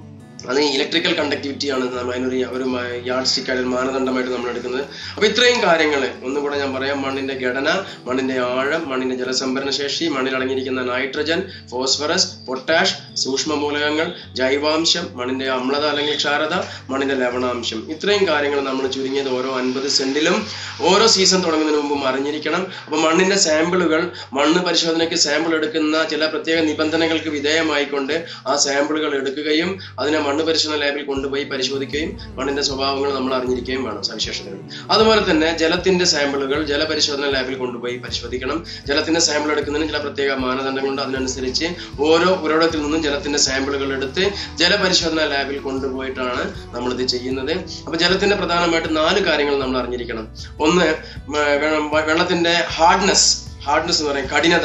അത് ഇലക്ട്രിക്കൽ കണ്ടക്ടിവിറ്റി ആണ് നമ്മൾ അതിനൊരു ഒരു യാഡ് സ്റ്റിക്ക് ആയിട്ട് ഒരു മാനദണ്ഡമായിട്ട് നമ്മൾ എടുക്കുന്നത് അപ്പൊ ഇത്രയും കാര്യങ്ങൾ ഒന്നും കൂടെ ഞാൻ പറയാം മണ്ണിന്റെ ഘടന മണ്ണിന്റെ ആഴം മണ്ണിന്റെ ജലസംഭരണ ശേഷി മണ്ണിൽ അടങ്ങിയിരിക്കുന്ന നൈട്രജൻ ഫോസ്ഫറസ് പൊട്ടാഷ് സൂക്ഷ്മ മൂലകങ്ങൾ ജൈവാംശം മണ്ണിന്റെ അമ്ലത അല്ലെങ്കിൽ ക്ഷാരത മണ്ണിന്റെ ലവണാംശം ഇത്രയും കാര്യങ്ങൾ നമ്മൾ ചുരുങ്ങിയത് ഓരോ അൻപത് സെന്റിലും ഓരോ സീസൺ തുടങ്ങുന്നതിന് മുമ്പ് അറിഞ്ഞിരിക്കണം അപ്പൊ മണ്ണിന്റെ സാമ്പിളുകൾ മണ്ണ് പരിശോധനയ്ക്ക് സാമ്പിൾ എടുക്കുന്ന ചില പ്രത്യേക നിബന്ധനകൾക്ക് വിധേയമായിക്കൊണ്ട് ആ സാമ്പിളുകൾ എടുക്കുകയും അതിനെ മണ്ണ് പരിശോധന ലാബിൽ കൊണ്ടുപോയി പരിശോധിക്കുകയും മണ്ണിന്റെ സ്വഭാവങ്ങൾ നമ്മൾ അറിഞ്ഞിരിക്കുകയും വേണം സവിശേഷതകൾ അതുപോലെ തന്നെ ജലത്തിന്റെ സാമ്പിളുകൾ ജലപരിശോധന ലാബിൽ കൊണ്ടുപോയി പരിശോധിക്കണം ജലത്തിന്റെ സാമ്പിൾ എടുക്കുന്നതിന് ചില പ്രത്യേക മാനദണ്ഡങ്ങളുണ്ട് അതിനനുസരിച്ച് ഓരോ ഉറവിടത്തിൽ നിന്നും ജലത്തിന്റെ സാമ്പിളുകൾ എടുത്ത് ജലപരിശോധന ലാബിൽ കൊണ്ടുപോയിട്ടാണ് നമ്മളിത് ചെയ്യുന്നത് അപ്പൊ ജലത്തിന്റെ പ്രധാനമായിട്ട് നാല് കാര്യങ്ങൾ നമ്മൾ അറിഞ്ഞിരിക്കണം ഒന്ന് മ- വെ- വെള്ളത്തിന്റെ ഹാർഡ്നെസ് ഹാർഡ്നെസ് എന്ന് പറയും കഠിനത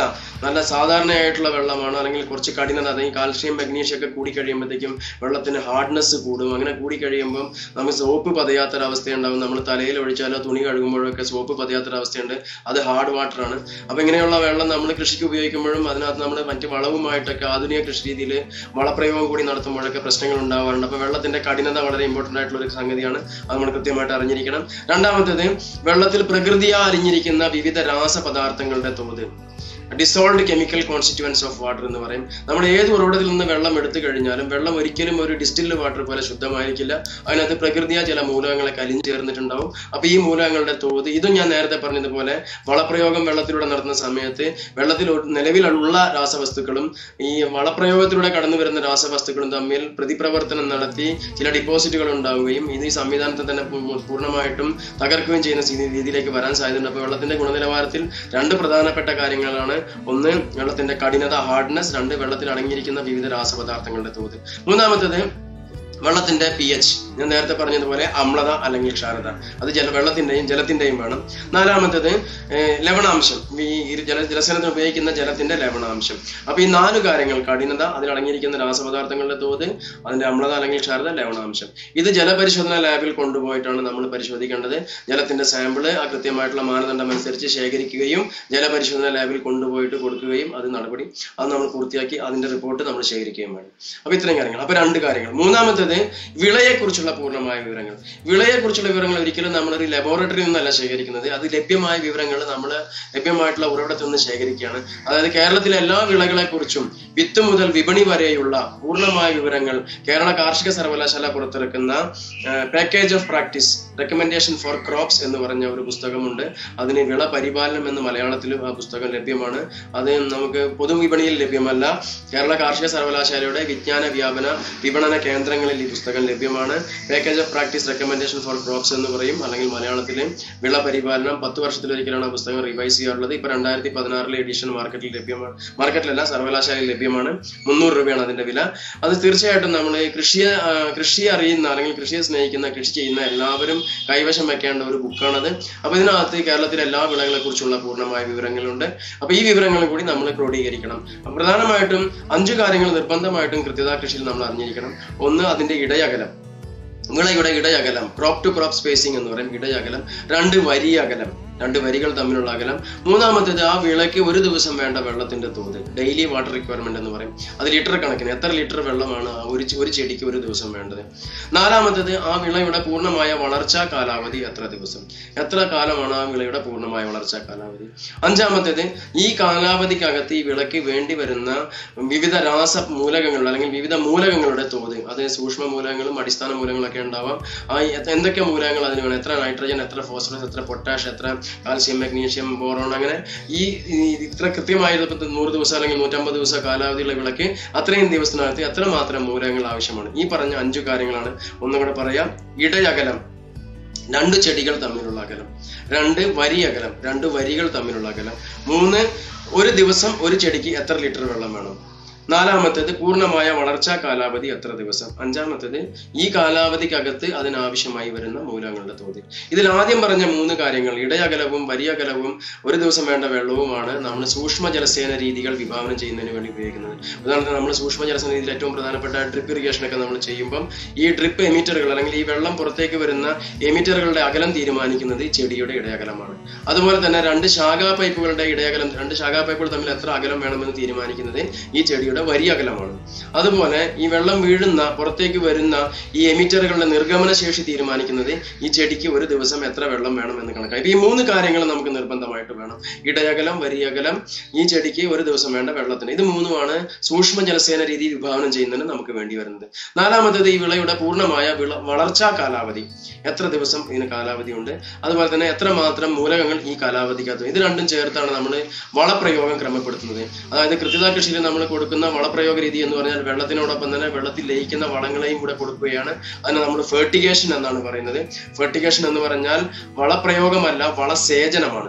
നല്ല സാധാരണയായിട്ടുള്ള വെള്ളമാണ് അല്ലെങ്കിൽ കുറച്ച് കഠിനത അല്ലെങ്കിൽ കാൽഷ്യം മഗ്നീഷ്യം ഒക്കെ കൂടി കഴിയുമ്പോഴത്തേക്കും വെള്ളത്തിന് ഹാർഡ്നെസ് കൂടും അങ്ങനെ കൂടി കഴിയുമ്പം നമുക്ക് സോപ്പ് പതയാത്തൊരവസ്ഥയുണ്ടാവും നമ്മൾ തലയിൽ ഒഴിച്ചാലോ തുണി കഴുകുമ്പോഴൊക്കെ സോപ്പ് പതയാത്തൊരവസ്ഥയുണ്ട് അത് ഹാർഡ് വാട്ടർ ആണ് അപ്പൊ ഇങ്ങനെയുള്ള വെള്ളം നമ്മൾ കൃഷിക്ക് ഉപയോഗിക്കുമ്പോഴും അതിനകത്ത് നമ്മൾ മറ്റ് വളവുമായിട്ടൊക്കെ ആധുനിക കൃഷി രീതിയിൽ വളപ്രയോഗം കൂടി നടത്തുമ്പോഴൊക്കെ പ്രശ്നങ്ങൾ ഉണ്ടാവാറുണ്ട് അപ്പൊ വെള്ളത്തിന്റെ കഠിനത വളരെ ഇമ്പോർട്ടന്റ് ആയിട്ടുള്ള ഒരു സംഗതിയാണ് അത് നമ്മൾ കൃത്യമായിട്ട് അറിഞ്ഞിരിക്കണം രണ്ടാമത്തേത് വെള്ളത്തിൽ പ്രകൃതിയാ അലിഞ്ഞിരിക്കുന്ന വിവിധ രാസപദാർത്ഥങ്ങളുടെ തോത് dissolved chemical constituents of water എന്ന് പറയും നമ്മൾ ഏത് ഉറവിടത്തിൽ നിന്ന് വെള്ളം എടുത്തു കഴിഞ്ഞാലും വെള്ളം ഒരിക്കലും ഒരു ഡിസ്റ്റിൽഡ് വാട്ടർ പോലെ ശുദ്ധമായിരിക്കില്ല അതിനകത്ത് പ്രകൃതിയാ ചില മൂലകങ്ങളെ കലിഞ്ഞു ചേർന്നിട്ടുണ്ടാവും അപ്പൊ ഈ മൂലകങ്ങളുടെ തോത് ഇതും ഞാൻ നേരത്തെ പറഞ്ഞതുപോലെ വളപ്രയോഗം വെള്ളത്തിലൂടെ നടത്തുന്ന സമയത്ത് വെള്ളത്തിൽ ഒ- നിലവിലുള്ള രാസവസ്തുക്കളും ഈ വളപ്രയോഗത്തിലൂടെ കടന്നു വരുന്ന രാസവസ്തുക്കളും തമ്മിൽ പ്രതിപ്രവർത്തനം നടത്തി ചില ഡിപ്പോസിറ്റുകൾ ഉണ്ടാവുകയും ഇത് ഈ സംവിധാനത്തെ തന്നെ പൂ- പൂർണ്ണമായിട്ടും തകർക്കുകയും ചെയ്യുന്ന സ്ഥിതി രീതിയിലേക്ക് വരാൻ സാധ്യതയുണ്ട് അപ്പോൾ വെള്ളത്തിന്റെ ഗുണനിലവാരത്തിൽ രണ്ട് പ്രധാനപ്പെട്ട കാര്യങ്ങളാണ് ഒന്ന് വെള്ളത്തിന്റെ കഠിനത ഹാർഡ്നെസ് രണ്ട് വെള്ളത്തിൽ അടങ്ങിയിരിക്കുന്ന വിവിധ രാസപദാർത്ഥങ്ങളുടെ തോത് മൂന്നാമത്തേത് വെള്ളത്തിന്റെ പി എച്ച് ഞാൻ നേരത്തെ പറഞ്ഞതുപോലെ അമ്ലത അല്ലെങ്കിൽ ക്ഷാരത അത് ജല വെള്ളത്തിന്റെയും ജലത്തിന്റെയും വേണം നാലാമത്തേത് ഏഹ്, ലവണാംശം ഈ ഇരു ജല ജലസേനത്തിന് ഉപയോഗിക്കുന്ന ജലത്തിന്റെ ലവണാംശം അപ്പൊ ഈ നാല് കാര്യങ്ങൾ കഠിനത അതിൽ അടങ്ങിയിരിക്കുന്ന രാസപദാർത്ഥങ്ങളുടെ തോത് അതിന്റെ അമ്ലത അല്ലെങ്കിൽ ക്ഷാരത ലവണാംശം ഇത് ജലപരിശോധന ലാബിൽ കൊണ്ടുപോയിട്ടാണ് നമ്മൾ പരിശോധിക്കേണ്ടത് ജലത്തിന്റെ സാമ്പിള് ആ കൃത്യമായിട്ടുള്ള മാനദണ്ഡം അനുസരിച്ച് ശേഖരിക്കുകയും ജലപരിശോധന ലാബിൽ കൊണ്ടുപോയിട്ട് കൊടുക്കുകയും അത് നടപടി അത് നമ്മൾ പൂർത്തിയാക്കി അതിന്റെ റിപ്പോർട്ട് നമ്മൾ ശേഖരിക്കുകയും വേണം അപ്പൊ ഇത്രയും കാര്യങ്ങൾ അപ്പൊ രണ്ട് കാര്യങ്ങൾ മൂന്നാമത്തേത് വിളയെക്കുറിച്ചുള്ള പൂർണ്ണമായ വിവരങ്ങൾ വിളയെക്കുറിച്ചുള്ള വിവരങ്ങൾ ഒരിക്കലും നമ്മളൊരു ലബോറട്ടറിയിൽ നിന്നല്ല ശേഖരിക്കുന്നത് അത് ലഭ്യമായ വിവരങ്ങൾ നമ്മൾ ലഭ്യമായിട്ടുള്ള ഉറവിടത്തിൽ നിന്ന് ശേഖരിക്കുകയാണ് അതായത് കേരളത്തിലെ എല്ലാ വിളകളെ കുറിച്ചും വിത്ത് മുതൽ വിപണി വരെയുള്ള പൂർണ്ണമായ വിവരങ്ങൾ കേരള കാർഷിക സർവകലാശാല പുറത്തിറക്കുന്ന package of practice recommendation for crops എന്ന് പറഞ്ഞ ഒരു പുസ്തകമുണ്ട് അതിന് വിള പരിപാലനം എന്ന് മലയാളത്തിലും ആ പുസ്തകം ലഭ്യമാണ് അത് നമുക്ക് പൊതുവിപണിയിൽ ലഭ്യമല്ല കേരള കാർഷിക സർവകലാശാലയുടെ വിജ്ഞാന വ്യാപന വിപണന കേന്ദ്രങ്ങളിൽ ഈ പുസ്തകം ലഭ്യമാണ് package of practice recommendation for crops എന്ന് പറയും അല്ലെങ്കിൽ മലയാളത്തിൽ വിള പരിപാലനം പത്ത് വർഷത്തിലൊരിക്കലാണ് ആ പുസ്തകം റിവൈസ് ചെയ്യാറുള്ളത് ഇപ്പൊ രണ്ടായിരത്തി പതിനാറിലെ എഡിഷൻ മാർക്കറ്റിൽ ലഭ്യമാണ് മാർക്കറ്റിലല്ല സർവകലാശാലയിൽ ലഭ്യമാണ് മുന്നൂറ് രൂപയാണ് അതിന്റെ വില അത് തീർച്ചയായിട്ടും നമ്മൾ കൃഷിയെ ആ, കൃഷിയെ അറിയുന്ന അല്ലെങ്കിൽ കൃഷിയെ സ്നേഹിക്കുന്ന കൃഷി ചെയ്യുന്ന എല്ലാവരും കൈവശം വെക്കേണ്ട ഒരു ബുക്കാണത് അപ്പൊ ഇതിനകത്ത് കേരളത്തിലെ എല്ലാ വിളകളെ കുറിച്ചുള്ള പൂർണ്ണമായ വിവരങ്ങളുണ്ട് അപ്പൊ ഈ വിവരങ്ങളും കൂടി നമ്മൾ ക്രോഡീകരിക്കണം അപ്പൊ പ്രധാനമായിട്ടും അഞ്ച് കാര്യങ്ങൾ നിർബന്ധമായിട്ടും കൃത്യത കൃഷിയിൽ നമ്മൾ അറിഞ്ഞിരിക്കണം ഒന്ന് അതിന്റെ ഇടയകലം വിളയുടെ ഇടയകലം ക്രോപ്പ് ടു ക്രോപ്പ് സ്പേസിംഗ് എന്ന് പറയും ഇടയകലം രണ്ട് വരി അകലം രണ്ട് വരികൾ തമ്മിലുള്ള അകലം മൂന്നാമത്തേത് ആ വിളയ്ക്ക് ഒരു ദിവസം വേണ്ട വെള്ളത്തിന്റെ തോത് ഡെയിലി വാട്ടർ റിക്വയർമെന്റ് എന്ന് പറയും അത് ലിറ്റർ കണക്കിന് എത്ര ലിറ്റർ വെള്ളമാണ് ആ ഒരു ചെ- ഒരു ചെടിക്ക് ഒരു ദിവസം വേണ്ടത് നാലാമത്തേത് ആ വിളയുടെ പൂർണ്ണമായ വളർച്ചാ കാലാവധി എത്ര ദിവസം എത്ര കാലമാണ് ആ വിളയുടെ പൂർണ്ണമായ വളർച്ചാ കാലാവധി അഞ്ചാമത്തേത് ഈ കാലാവധിക്കകത്ത് ഈ വിളയ്ക്ക് വേണ്ടി വരുന്ന വിവിധ രാസ മൂലകങ്ങൾ അല്ലെങ്കിൽ വിവിധ മൂലകങ്ങളുടെ തോത് അത് സൂക്ഷ്മ മൂലകങ്ങളും അടിസ്ഥാന മൂലകങ്ങളൊക്കെ ഉണ്ടാവാം ആ എ- എന്തൊക്കെ മൂലകങ്ങൾ അതിന് വേണം എത്ര നൈട്രജൻ എത്ര ഫോസ്ഫറസ് എത്ര പൊട്ടാഷ് എത്ര കാൽസ്യം മഗ്നീഷ്യം ബോറോൺ അങ്ങനെ ഈ ഈ ഇത്ര കൃത്യമായ ഇപ്പൊ നൂറ് ദിവസം അല്ലെങ്കിൽ നൂറ്റമ്പത് ദിവസം കാലാവധിയുള്ള വിളക്ക് അത്രയും ദിവസത്തിനകത്ത് എത്ര മാത്രം മൂലകങ്ങൾ ആവശ്യമാണ് ഈ പറഞ്ഞ അഞ്ചു കാര്യങ്ങളാണ് ഒന്നും കൂടെ പറയാം ഇടയകലം രണ്ട് ചെടികൾ തമ്മിലുള്ള അകലം രണ്ട് വരി അകലം രണ്ട് വരികൾ തമ്മിലുള്ള അകലം മൂന്ന് ഒരു ദിവസം ഒരു ചെടിക്ക് എത്ര ലിറ്റർ വെള്ളം വേണം നാലാമത്തേത് പൂർണ്ണമായ വളർച്ചാ കാലാവധി എത്ര ദിവസം അഞ്ചാമത്തേത് ഈ കാലാവധിക്കകത്ത് അതിനാവശ്യമായി വരുന്ന മൂലകങ്ങളുടെ തോത് ഇതിൽ ആദ്യം പറഞ്ഞ മൂന്ന് കാര്യങ്ങൾ ഇടയകലവും വലിയകലവും ഒരു ദിവസം വേണ്ട വെള്ളവുമാണ് നമ്മൾ സൂക്ഷ്മ ജലസേന രീതികൾ വിഭാവനം ചെയ്യുന്നതിന് വേണ്ടി ഉപയോഗിക്കുന്നത് ഉദാഹരണത്തിന് നമ്മൾ സൂക്ഷ്മ ജലസേന രീതിയിൽ ഏറ്റവും പ്രധാനപ്പെട്ട ഡ്രിപ്പ് ഇറിഗേഷൻ ഒക്കെ നമ്മൾ ചെയ്യുമ്പം ഈ ഡ്രിപ്പ് എമിറ്ററുകൾ അല്ലെങ്കിൽ ഈ വെള്ളം പുറത്തേക്ക് വരുന്ന എമിറ്ററുകളുടെ അകലം തീരുമാനിക്കുന്നത് ഈ ചെടിയുടെ ഇടയകലമാണ് അതുപോലെ തന്നെ രണ്ട് ശാഖാ പൈപ്പുകളുടെ ഇടയകലം രണ്ട് ശാഖാ പൈപ്പുകൾ തമ്മിൽ എത്ര അകലം വേണമെന്ന് തീരുമാനിക്കുന്നത് ഈ ചെടിയുടെ വരി അകലമാണ് അതുപോലെ ഈ വെള്ളം വീഴുന്ന പുറത്തേക്ക് വരുന്ന ഈ എമിറ്ററുകളുടെ നിർഗമന ശേഷി തീരുമാനിക്കുന്നത് ഈ ചെടിക്ക് ഒരു ദിവസം എത്ര വെള്ളം വേണം എന്ന് കണക്കാണ് ഇപ്പൊ ഈ മൂന്ന് കാര്യങ്ങൾ നമുക്ക് നിർബന്ധമായിട്ട് വേണം ഇടയകലം വരിയകലം ഈ ചെടിക്ക് ഒരു ദിവസം വേണ്ട വെള്ളത്തിന് ഇത് മൂന്നുമാണ് സൂക്ഷ്മ ജലസേന രീതി വിഭാവനം ചെയ്യുന്നതിന് നമുക്ക് വേണ്ടി വരുന്നത് നാലാമത്തേത് ഈ വിളയുടെ പൂർണ്ണമായ വിള വളർച്ചാ കാലാവധി എത്ര ദിവസം ഇതിന് കാലാവധി ഉണ്ട് അതുപോലെ തന്നെ എത്ര മാത്രം മൂലകങ്ങൾ ഈ കാലാവധിക്കകത്ത് ഇത് രണ്ടും ചേർത്താണ് നമ്മൾ വളപ്രയോഗം ക്രമപ്പെടുത്തുന്നത് അതായത് കൃത്യത കൃഷിയിൽ നമ്മൾ കൊടുക്കുന്ന വളപ്രയോഗ രീതി എന്ന് പറഞ്ഞാൽ വെള്ളത്തിനോടൊപ്പം തന്നെ വെള്ളത്തിൽ ലയിക്കുന്ന വളങ്ങളെയും കൂടെ കൊടുക്കുകയാണ് അതിനെ നമ്മൾ ഫെർട്ടിഗേഷൻ എന്നാണ് പറയുന്നത് ഫെർട്ടിഗേഷൻ എന്ന് പറഞ്ഞാൽ വളപ്രയോഗമല്ല വളസേചനമാണ്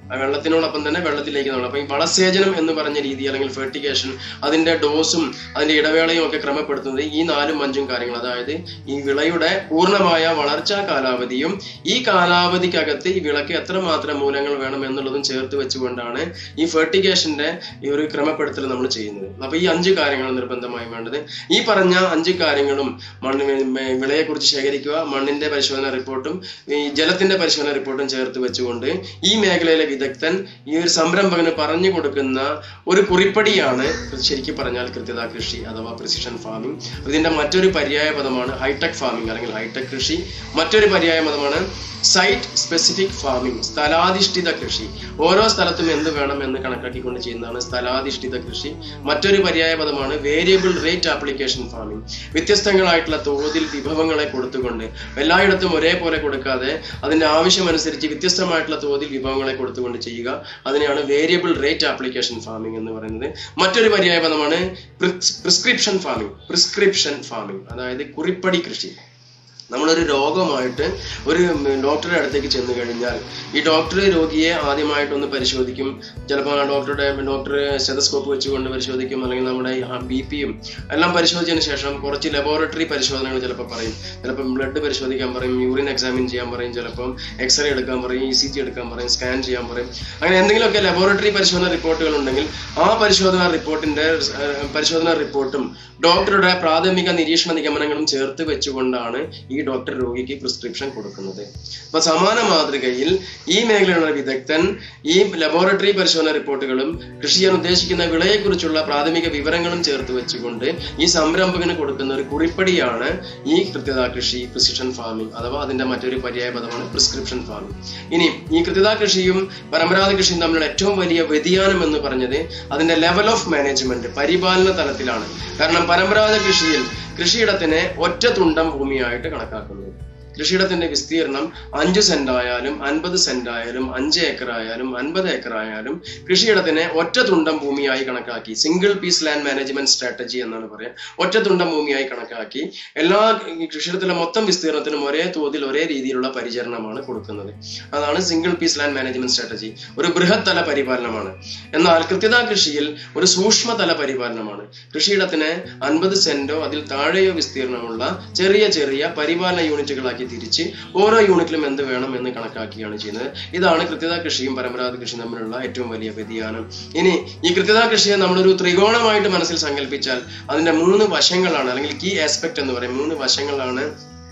ആ വെള്ളത്തിനോടൊപ്പം തന്നെ വെള്ളത്തിലേക്ക് നമ്മൾ അപ്പൊ ഈ വളസേചനം എന്ന് പറഞ്ഞ രീതി അല്ലെങ്കിൽ ഫെർട്ടിഗേഷൻ അതിന്റെ ഡോസും അതിന്റെ ഇടവേളയും ഒക്കെ ക്രമപ്പെടുത്തുന്നത് ഈ നാലും അഞ്ചും കാര്യങ്ങൾ അതായത് ഈ വിളയുടെ പൂർണ്ണമായ വളർച്ചാ കാലാവധിയും ഈ കാലാവധിക്കകത്ത് ഈ വിളക്ക് എത്രമാത്രം മൂലങ്ങൾ വേണം എന്നുള്ളതും ചേർത്ത് വെച്ചുകൊണ്ടാണ് ഈ ഫെർട്ടിഗേഷന്റെ ഈ ഒരു ക്രമപ്പെടുത്തൽ നമ്മൾ ചെയ്യുന്നത് അപ്പൊ ഈ അഞ്ച് കാര്യങ്ങളാണ് നിർബന്ധമായും വേണ്ടത് ഈ പറഞ്ഞ അഞ്ച് കാര്യങ്ങളും മണ്ണ് വിളയെ കുറിച്ച് ശേഖരിക്കുക മണ്ണിന്റെ പരിശോധന റിപ്പോർട്ടും ഈ ജലത്തിന്റെ പരിശോധന റിപ്പോർട്ടും ചേർത്ത് വെച്ചുകൊണ്ട് ഈ മേഖലയിലെ വിദഗ്ധൻ ഈ ഒരു സംരംഭകന് പറഞ്ഞു കൊടുക്കുന്ന ഒരു കുറിപ്പടിയാണ് ശരിക്കും പറഞ്ഞാൽ കൃത്യത കൃഷി അഥവാ പ്രിസിഷൻ ഫാമിംഗ് ഇതിന്റെ മറ്റൊരു പര്യായ പദമാണ് ഹൈടെക് ഫാമിംഗ് അല്ലെങ്കിൽ ഹൈടെക് കൃഷി മറ്റൊരു പര്യായ പദമാണ് സൈറ്റ് സ്പെസിഫിക് ഫാമിംഗ് സ്ഥലാധിഷ്ഠിത കൃഷി ഓരോ സ്ഥലത്തും എന്ത് വേണം എന്ന് കണക്കാക്കിക്കൊണ്ട് ചെയ്യുന്നതാണ് സ്ഥലാധിഷ്ഠിത കൃഷി മറ്റൊരു പര്യായ പദമാണ് വേരിയബിൾ റേറ്റ് ആപ്ലിക്കേഷൻ ഫാമിംഗ് വ്യത്യസ്തങ്ങളായിട്ടുള്ള തോതിൽ വിഭവങ്ങളെ കൊടുത്തുകൊണ്ട് എല്ലായിടത്തും ഒരേപോലെ കൊടുക്കാതെ അതിന്റെ ആവശ്യമനുസരിച്ച് വ്യത്യസ്തമായിട്ടുള്ള തോതിൽ വിഭവങ്ങളെ കൊടുത്തുകൊണ്ട് ചെയ്യുക അതിനെയാണ് വേരിയബിൾ റേറ്റ് ആപ്ലിക്കേഷൻ ഫാമിംഗ് എന്ന് പറയുന്നത് മറ്റൊരു പര്യായ പദമാണ് പ്രിസ്ക്രിപ്ഷൻ ഫാമിംഗ് പ്രിസ്ക്രിപ്ഷൻ ഫാമിംഗ് അതായത് കുറിപ്പടി കൃഷി നമ്മളൊരു രോഗമായിട്ട് ഒരു ഡോക്ടറുടെ അടുത്തേക്ക് ചെന്ന് കഴിഞ്ഞാൽ ഈ ഡോക്ടർ രോഗിയെ ആദ്യമായിട്ടൊന്ന് പരിശോധിക്കും ചിലപ്പോൾ ആ ഡോക്ടറുടെ ഡോക്ടർ സ്റ്റെതസ്കോപ്പ് വെച്ചുകൊണ്ട് പരിശോധിക്കും അല്ലെങ്കിൽ നമ്മുടെ ബി പിയും എല്ലാം പരിശോധിച്ചതിന് ശേഷം കുറച്ച് ലബോറട്ടറി പരിശോധനകൾ ചിലപ്പോൾ പറയും ചിലപ്പം ബ്ലഡ് പരിശോധിക്കാൻ പറയും യൂറിൻ എക്സാമിൻ ചെയ്യാൻ പറയും ചിലപ്പം എക്സ്റേ എടുക്കാൻ പറയും ഇ സി ജി എടുക്കാൻ പറയും സ്കാൻ ചെയ്യാൻ പറയും അങ്ങനെ എന്തെങ്കിലുമൊക്കെ ലബോറട്ടറി പരിശോധന റിപ്പോർട്ടുകൾ ഉണ്ടെങ്കിൽ ആ പരിശോധന റിപ്പോർട്ടിന്റെ ഏഹ്, പരിശോധന റിപ്പോർട്ടും ഡോക്ടറുടെ പ്രാഥമിക നിരീക്ഷണ നിഗമനങ്ങളും ചേർത്ത് വെച്ചുകൊണ്ടാണ് ഈ ഡോക്ടർ രോഗിക്ക് പ്രിസ്ക്രിപ്ഷൻ കൊടുക്കുന്നത് അപ്പൊ സമാന മാതൃകയിൽ ഈ മേഖലയിലുള്ള വിദഗ്ധൻ ഈ ലബോറട്ടറി പരിശോധന റിപ്പോർട്ടുകളും കൃഷി ചെയ്യാൻ ഉദ്ദേശിക്കുന്ന വിളയെക്കുറിച്ചുള്ള പ്രാഥമിക വിവരങ്ങളും ചേർത്ത് വെച്ചുകൊണ്ട് ഈ സംരംഭകന് കൊടുക്കുന്ന ഒരു കുറിപ്പടിയാണ് ഈ കൃത്യത കൃഷി പ്രിസിഷൻ ഫാമിംഗ് അഥവാ അതിന്റെ മറ്റൊരു പര്യായ പദമാണ് പ്രിസ്ക്രിപ്ഷൻ ഫാമിംഗ് ഇനി ഈ കൃത്യത കൃഷിയും പരമ്പരാഗത കൃഷിയും തമ്മിലുള്ള ഏറ്റവും വലിയ വ്യതിയാനം എന്ന് പറഞ്ഞത് അതിന്റെ ലെവൽ ഓഫ് മാനേജ്മെന്റ് പരിപാലന തലത്തിലാണ് കാരണം പരമ്പരാഗത കൃഷിയിൽ കൃഷിയിടത്തിനെ ഒറ്റ തുണ്ടം ഭൂമിയായിട്ട് കണക്കാക്കുന്നു കൃഷിയിടത്തിന്റെ വിസ്തീർണം അഞ്ച് സെന്റ് ആയാലും അൻപത് സെന്റ് ആയാലും അഞ്ച് ഏക്കർ ആയാലും അൻപത് ഏക്കർ ആയാലും കൃഷിയിടത്തിനെ ഒറ്റ തുണ്ടം ഭൂമിയായി കണക്കാക്കി single piece land management strategy എന്നാണ് പറയുക ഒറ്റ തുണ്ടം ഭൂമിയായി കണക്കാക്കി എല്ലാ ഈ കൃഷിയിടത്തിലെ മൊത്തം വിസ്തീർണത്തിനും ഒരേ തോതിൽ ഒരേ രീതിയിലുള്ള പരിചരണമാണ് കൊടുക്കുന്നത് അതാണ് single piece land management strategy ഒരു ബൃഹത് തല പരിപാലനമാണ് എന്നാൽ കൃത്യത കൃഷിയിൽ ഒരു സൂക്ഷ്മതല പരിപാലനമാണ് കൃഷിയിടത്തിന് അൻപത് സെന്റോ അതിൽ താഴെയോ വിസ്തീർണമുള്ള ചെറിയ ചെറിയ പരിപാലന യൂണിറ്റുകളാക്കി തിരിച്ച് ഓരോ യൂണിറ്റിലും എന്ത് വേണം എന്ന് കണക്കാക്കിയാണ് ചെയ്യുന്നത് ഇതാണ് കൃത്യത കൃഷിയും പരമ്പരാഗത കൃഷിയും തമ്മിലുള്ള ഏറ്റവും വലിയ വ്യതിയാനം ഇനി ഈ കൃത്യത കൃഷിയെ നമ്മളൊരു ത്രികോണമായിട്ട് മനസ്സിൽ സങ്കല്പിച്ചാൽ അതിന്റെ മൂന്ന് വശങ്ങളാണ് അല്ലെങ്കിൽ കീ ആസ്പെക്ട് എന്ന് പറയും മൂന്ന് വശങ്ങളാണ്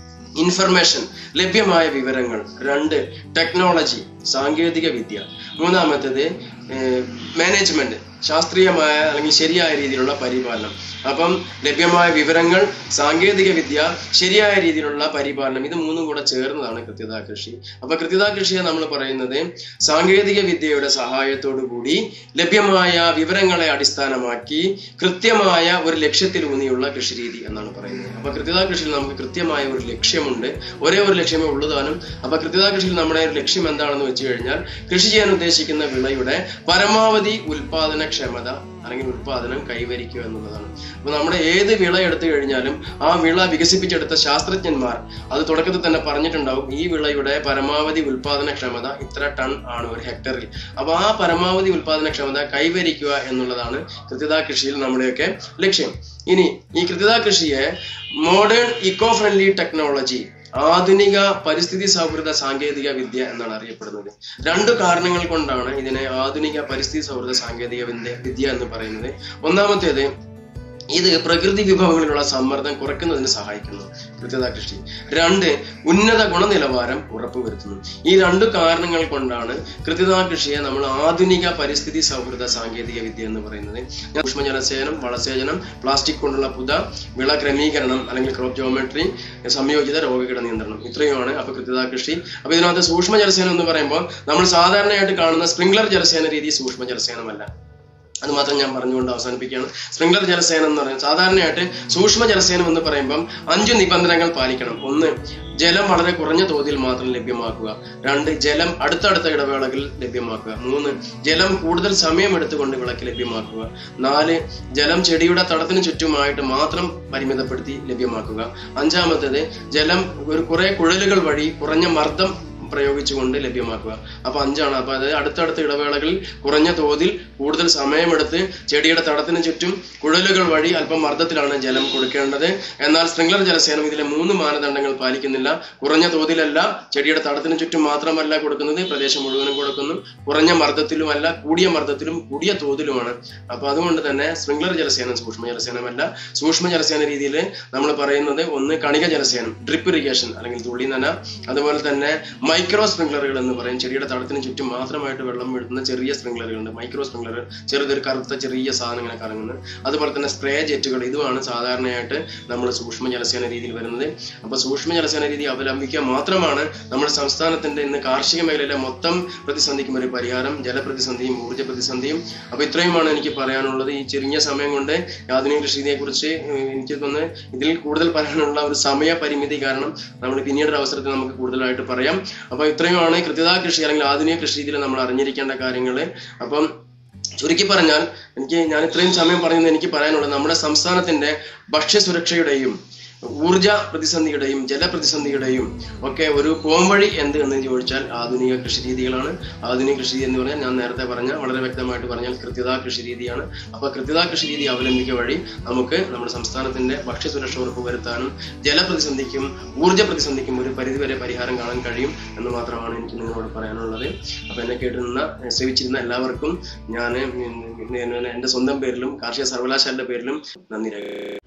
ഇൻഫർമേഷൻ ലഭ്യമായ വിവരങ്ങൾ രണ്ട് ടെക്നോളജി സാങ്കേതിക വിദ്യ മൂന്നാമത്തേത് മാനേജ്മെന്റ് ശാസ്ത്രീയമായ അല്ലെങ്കിൽ ശരിയായ രീതിയിലുള്ള പരിപാലനം അപ്പം ലഭ്യമായ വിവരങ്ങൾ സാങ്കേതിക വിദ്യ ശരിയായ രീതിയിലുള്ള പരിപാലനം ഇത് മൂന്നും കൂടെ ചേർന്നതാണ് കൃത്യത കൃഷി അപ്പൊ കൃത്യത കൃഷിയെ നമ്മൾ പറയുന്നത് സാങ്കേതിക വിദ്യയുടെ സഹായത്തോടു കൂടി ലഭ്യമായ വിവരങ്ങളെ അടിസ്ഥാനമാക്കി കൃത്യമായ ഒരു ലക്ഷ്യത്തിലൂന്നിയുള്ള കൃഷി രീതി എന്നാണ് പറയുന്നത് അപ്പൊ കൃത്യത കൃഷിയിൽ നമുക്ക് കൃത്യമായ ഒരു ലക്ഷ്യമുണ്ട് ഒരേ ഒരു ലക്ഷ്യമേ ഉള്ളതാനും അപ്പൊ കൃത്യത കൃഷിയിൽ നമ്മുടെ ഒരു ലക്ഷ്യം എന്താണെന്ന് വെച്ച് കഴിഞ്ഞാൽ കൃഷി ചെയ്യാൻ ഉദ്ദേശിക്കുന്ന വിളയുടെ പരമാവധി ഉൽപാദനക്ഷമത അല്ലെങ്കിൽ ഉൽപാദനം കൈവരിക്കുക എന്നുള്ളതാണ് അപ്പൊ നമ്മുടെ ഏത് വിള എടുത്തു കഴിഞ്ഞാലും ആ വിള വികസിപ്പിച്ചെടുത്ത ശാസ്ത്രജ്ഞന്മാർ അത് തുടക്കത്തിൽ തന്നെ പറഞ്ഞിട്ടുണ്ടാവും ഈ വിളയുടെ പരമാവധി ഉൽപാദനക്ഷമത ഇത്ര ടൺ ആണ് ഒരു ഹെക്ടറിൽ അപ്പൊ ആ പരമാവധി ഉൽപാദനക്ഷമത കൈവരിക്കുക എന്നുള്ളതാണ് കൃത്യത കൃഷിയിൽ നമ്മുടെയൊക്കെ ലക്ഷ്യം ഇനി ഈ കൃത്യത കൃഷിയെ മോഡേൺ ഇക്കോ ഫ്രണ്ട്ലി ടെക്നോളജി ആധുനിക പരിസ്ഥിതി സൗഹൃദ സാങ്കേതിക വിദ്യ എന്നാണ് അറിയപ്പെടുന്നത് രണ്ട് കാരണങ്ങൾ കൊണ്ടാണ് ഇതിനെ ആധുനിക പരിസ്ഥിതി സൗഹൃദ സാങ്കേതിക വിദ്യ വിദ്യ എന്ന് പറയുന്നത് ഒന്നാമത്തേത് ഇത് പ്രകൃതി വിഭവങ്ങളിലുള്ള സമ്മർദ്ദം കുറയ്ക്കുന്നതിന് സഹായിക്കുന്നു കൃത്യത കൃഷി രണ്ട് ഉന്നത ഗുണനിലവാരം ഉറപ്പുവരുത്തുന്നു ഈ രണ്ട് കാരണങ്ങൾ കൊണ്ടാണ് കൃത്യത കൃഷിയെ നമ്മൾ ആധുനിക പരിസ്ഥിതി സൗഹൃദ സാങ്കേതിക വിദ്യ എന്ന് പറയുന്നത് ഞാൻ സൂക്ഷ്മജലസേചനം വളസേചനം പ്ലാസ്റ്റിക് കൊണ്ടുള്ള പുത വിള ക്രമീകരണം അല്ലെങ്കിൽ ക്രോപ്പ് ജോമെട്രി സംയോജിത രോഗകീട നിയന്ത്രണം ഇത്രയുമാണ് അപ്പൊ കൃത്യത കൃഷി അപ്പൊ ഇതിനകത്ത് സൂക്ഷ്മ ജലസേനം എന്ന് പറയുമ്പോൾ നമ്മൾ സാധാരണയായിട്ട് കാണുന്ന സ്പ്രിംഗ്ലർ ജലസേന രീതി സൂക്ഷ്മ ജലസേനമല്ല അത് മാത്രം ഞാൻ പറഞ്ഞുകൊണ്ട് അവസാനിപ്പിക്കുകയാണ് സ്പ്രിംഗ്ലർ ജലസേനം എന്ന് പറയുന്നത് സാധാരണയായിട്ട് സൂക്ഷ്മ ജലസേനം എന്ന് പറയുമ്പം അഞ്ച് നിബന്ധനകൾ പാലിക്കണം ഒന്ന് ജലം വളരെ കുറഞ്ഞ തോതിൽ മാത്രം ലഭ്യമാക്കുക രണ്ട് ജലം അടുത്തടുത്ത ഇടവേളകളിൽ ലഭ്യമാക്കുക മൂന്ന് ജലം കൂടുതൽ സമയം എടുത്തുകൊണ്ട് വിളക്ക് ലഭ്യമാക്കുക നാല് ജലം ചെടിയുടെ തടത്തിന് ചുറ്റുമായിട്ട് മാത്രം പരിമിതപ്പെടുത്തി ലഭ്യമാക്കുക അഞ്ചാമത്തേത് ജലം ഒരു കുറെ കുഴലുകൾ വഴി കുറഞ്ഞ മർദ്ദം പ്രയോഗിച്ചുകൊണ്ട് ലഭ്യമാക്കുക അപ്പൊ അഞ്ചാണ് അപ്പൊ അതായത് അടുത്തടുത്ത ഇടവേളകളിൽ കുറഞ്ഞ തോതിൽ കൂടുതൽ സമയമെടുത്ത് ചെടിയുടെ തടത്തിന് ചുറ്റും കുഴലുകൾ വഴി അല്പം മർദ്ദത്തിലാണ് ജലം കൊടുക്കേണ്ടത് എന്നാൽ സ്പ്രിംഗ്ലർ ജലസേനം ഇതിലെ മൂന്ന് മാനദണ്ഡങ്ങൾ പാലിക്കുന്നില്ല കുറഞ്ഞ തോതിലല്ല ചെടിയുടെ തടത്തിന് ചുറ്റും മാത്രമല്ല കൊടുക്കുന്നത് പ്രദേശം മുഴുവനും കൊടുക്കുന്നു കുറഞ്ഞ മർദ്ദത്തിലുമല്ല കൂടിയ മർദ്ദത്തിലും കൂടിയ തോതിലുമാണ് അപ്പൊ അതുകൊണ്ട് തന്നെ സ്പ്രിംഗ്ലർ ജലസേനം സൂക്ഷ്മ ജലസേനമല്ല സൂക്ഷ്മ ജലസേന രീതിയിൽ നമ്മൾ പറയുന്നത് ഒന്ന് കണിക ജലസേനം ഡ്രിപ്പ് ഇറിഗേഷൻ അല്ലെങ്കിൽ തുള്ളി നന അതുപോലെ തന്നെ മൈക്രോ സ്പ്രിംഗ്ലറുകൾ എന്ന് പറയും ചെടിയുടെ തടത്തിന് ചുറ്റും മാത്രമായിട്ട് വെള്ളം വിടുന്ന ചെറിയ സ്പ്രിംഗ്ലറുകളുണ്ട് മൈക്രോ സ്പ്രിംഗ്ലർ ചെറുതൊരു കറുത്ത ചെറിയ സാധനം ഇങ്ങനെ കറങ്ങുന്നത് അതുപോലെ തന്നെ സ്പ്രേ ജെറ്റുകൾ ഇതുമാണ് സാധാരണയായിട്ട് നമ്മൾ സൂക്ഷ്മ ജലസേന രീതിയിൽ വരുന്നത് അപ്പൊ സൂക്ഷ്മ ജലസേന രീതി അവലംബിക്കുക മാത്രമാണ് നമ്മുടെ സംസ്ഥാനത്തിന്റെ ഇന്ന് കാർഷിക മേഖലയിലെ മൊത്തം പ്രതിസന്ധിക്കും ഒരു പരിഹാരം ജലപ്രതിസന്ധിയും ഊർജ്ജ പ്രതിസന്ധിയും അപ്പൊ ഇത്രയുമാണ് എനിക്ക് പറയാനുള്ളത് ഈ ചെറിയ സമയം കൊണ്ട് ആധുനിക കൃഷിയെ കുറിച്ച് എനിക്ക് തോന്നുന്നു ഇതിൽ കൂടുതൽ പറയാനുള്ള ഒരു സമയ പരിമിതി കാരണം നമ്മൾ പിന്നീട് ഒരു അവസരത്തിൽ നമുക്ക് കൂടുതലായിട്ട് പറയാം അപ്പൊ ഇത്രയുമാണ് കൃത്യത കൃഷി അല്ലെങ്കിൽ ആധുനിക കൃഷി രീതിയിൽ നമ്മൾ അറിഞ്ഞിരിക്കേണ്ട കാര്യങ്ങൾ അപ്പം ചുരുക്കി പറഞ്ഞാൽ എനിക്ക് ഞാൻ ഇത്രയും സമയം പറഞ്ഞത് എനിക്ക് പറയാനുള്ളത് നമ്മുടെ സംസ്ഥാനത്തിന്റെ ഭക്ഷ്യസുരക്ഷയുടെയും ഊർജ പ്രതിസന്ധിയുടെയും ജലപ്രതിസന്ധിയുടെയും ഒക്കെ ഒരു പോംവഴി എന്ത് എന്ന് ചോദിച്ചാൽ ആധുനിക കൃഷി രീതികളാണ് ആധുനിക കൃഷി രീതി എന്ന് പറഞ്ഞാൽ ഞാൻ നേരത്തെ പറഞ്ഞ വളരെ വ്യക്തമായിട്ട് പറഞ്ഞാൽ കൃത്യത കൃഷി രീതിയാണ് അപ്പൊ കൃത്യത കൃഷി രീതി അവലംബിക്കുക വഴി നമുക്ക് നമ്മുടെ സംസ്ഥാനത്തിന്റെ ഭക്ഷ്യസുരക്ഷ ഉറപ്പുവരുത്താനും ജലപ്രതിസന്ധിക്കും ഊർജ പ്രതിസന്ധിക്കും ഒരു പരിധിവരെ പരിഹാരം കാണാൻ കഴിയും എന്ന് മാത്രമാണ് എനിക്ക് നിങ്ങളോട് പറയാനുള്ളത് അപ്പൊ എന്നെ കേട്ടിരുന്ന സേവിച്ചിരുന്ന എല്ലാവർക്കും ഞാൻ എന്റെ സ്വന്തം പേരിലും കാർഷിക സർവകലാശാലയുടെ പേരിലും നന്ദി രേഖ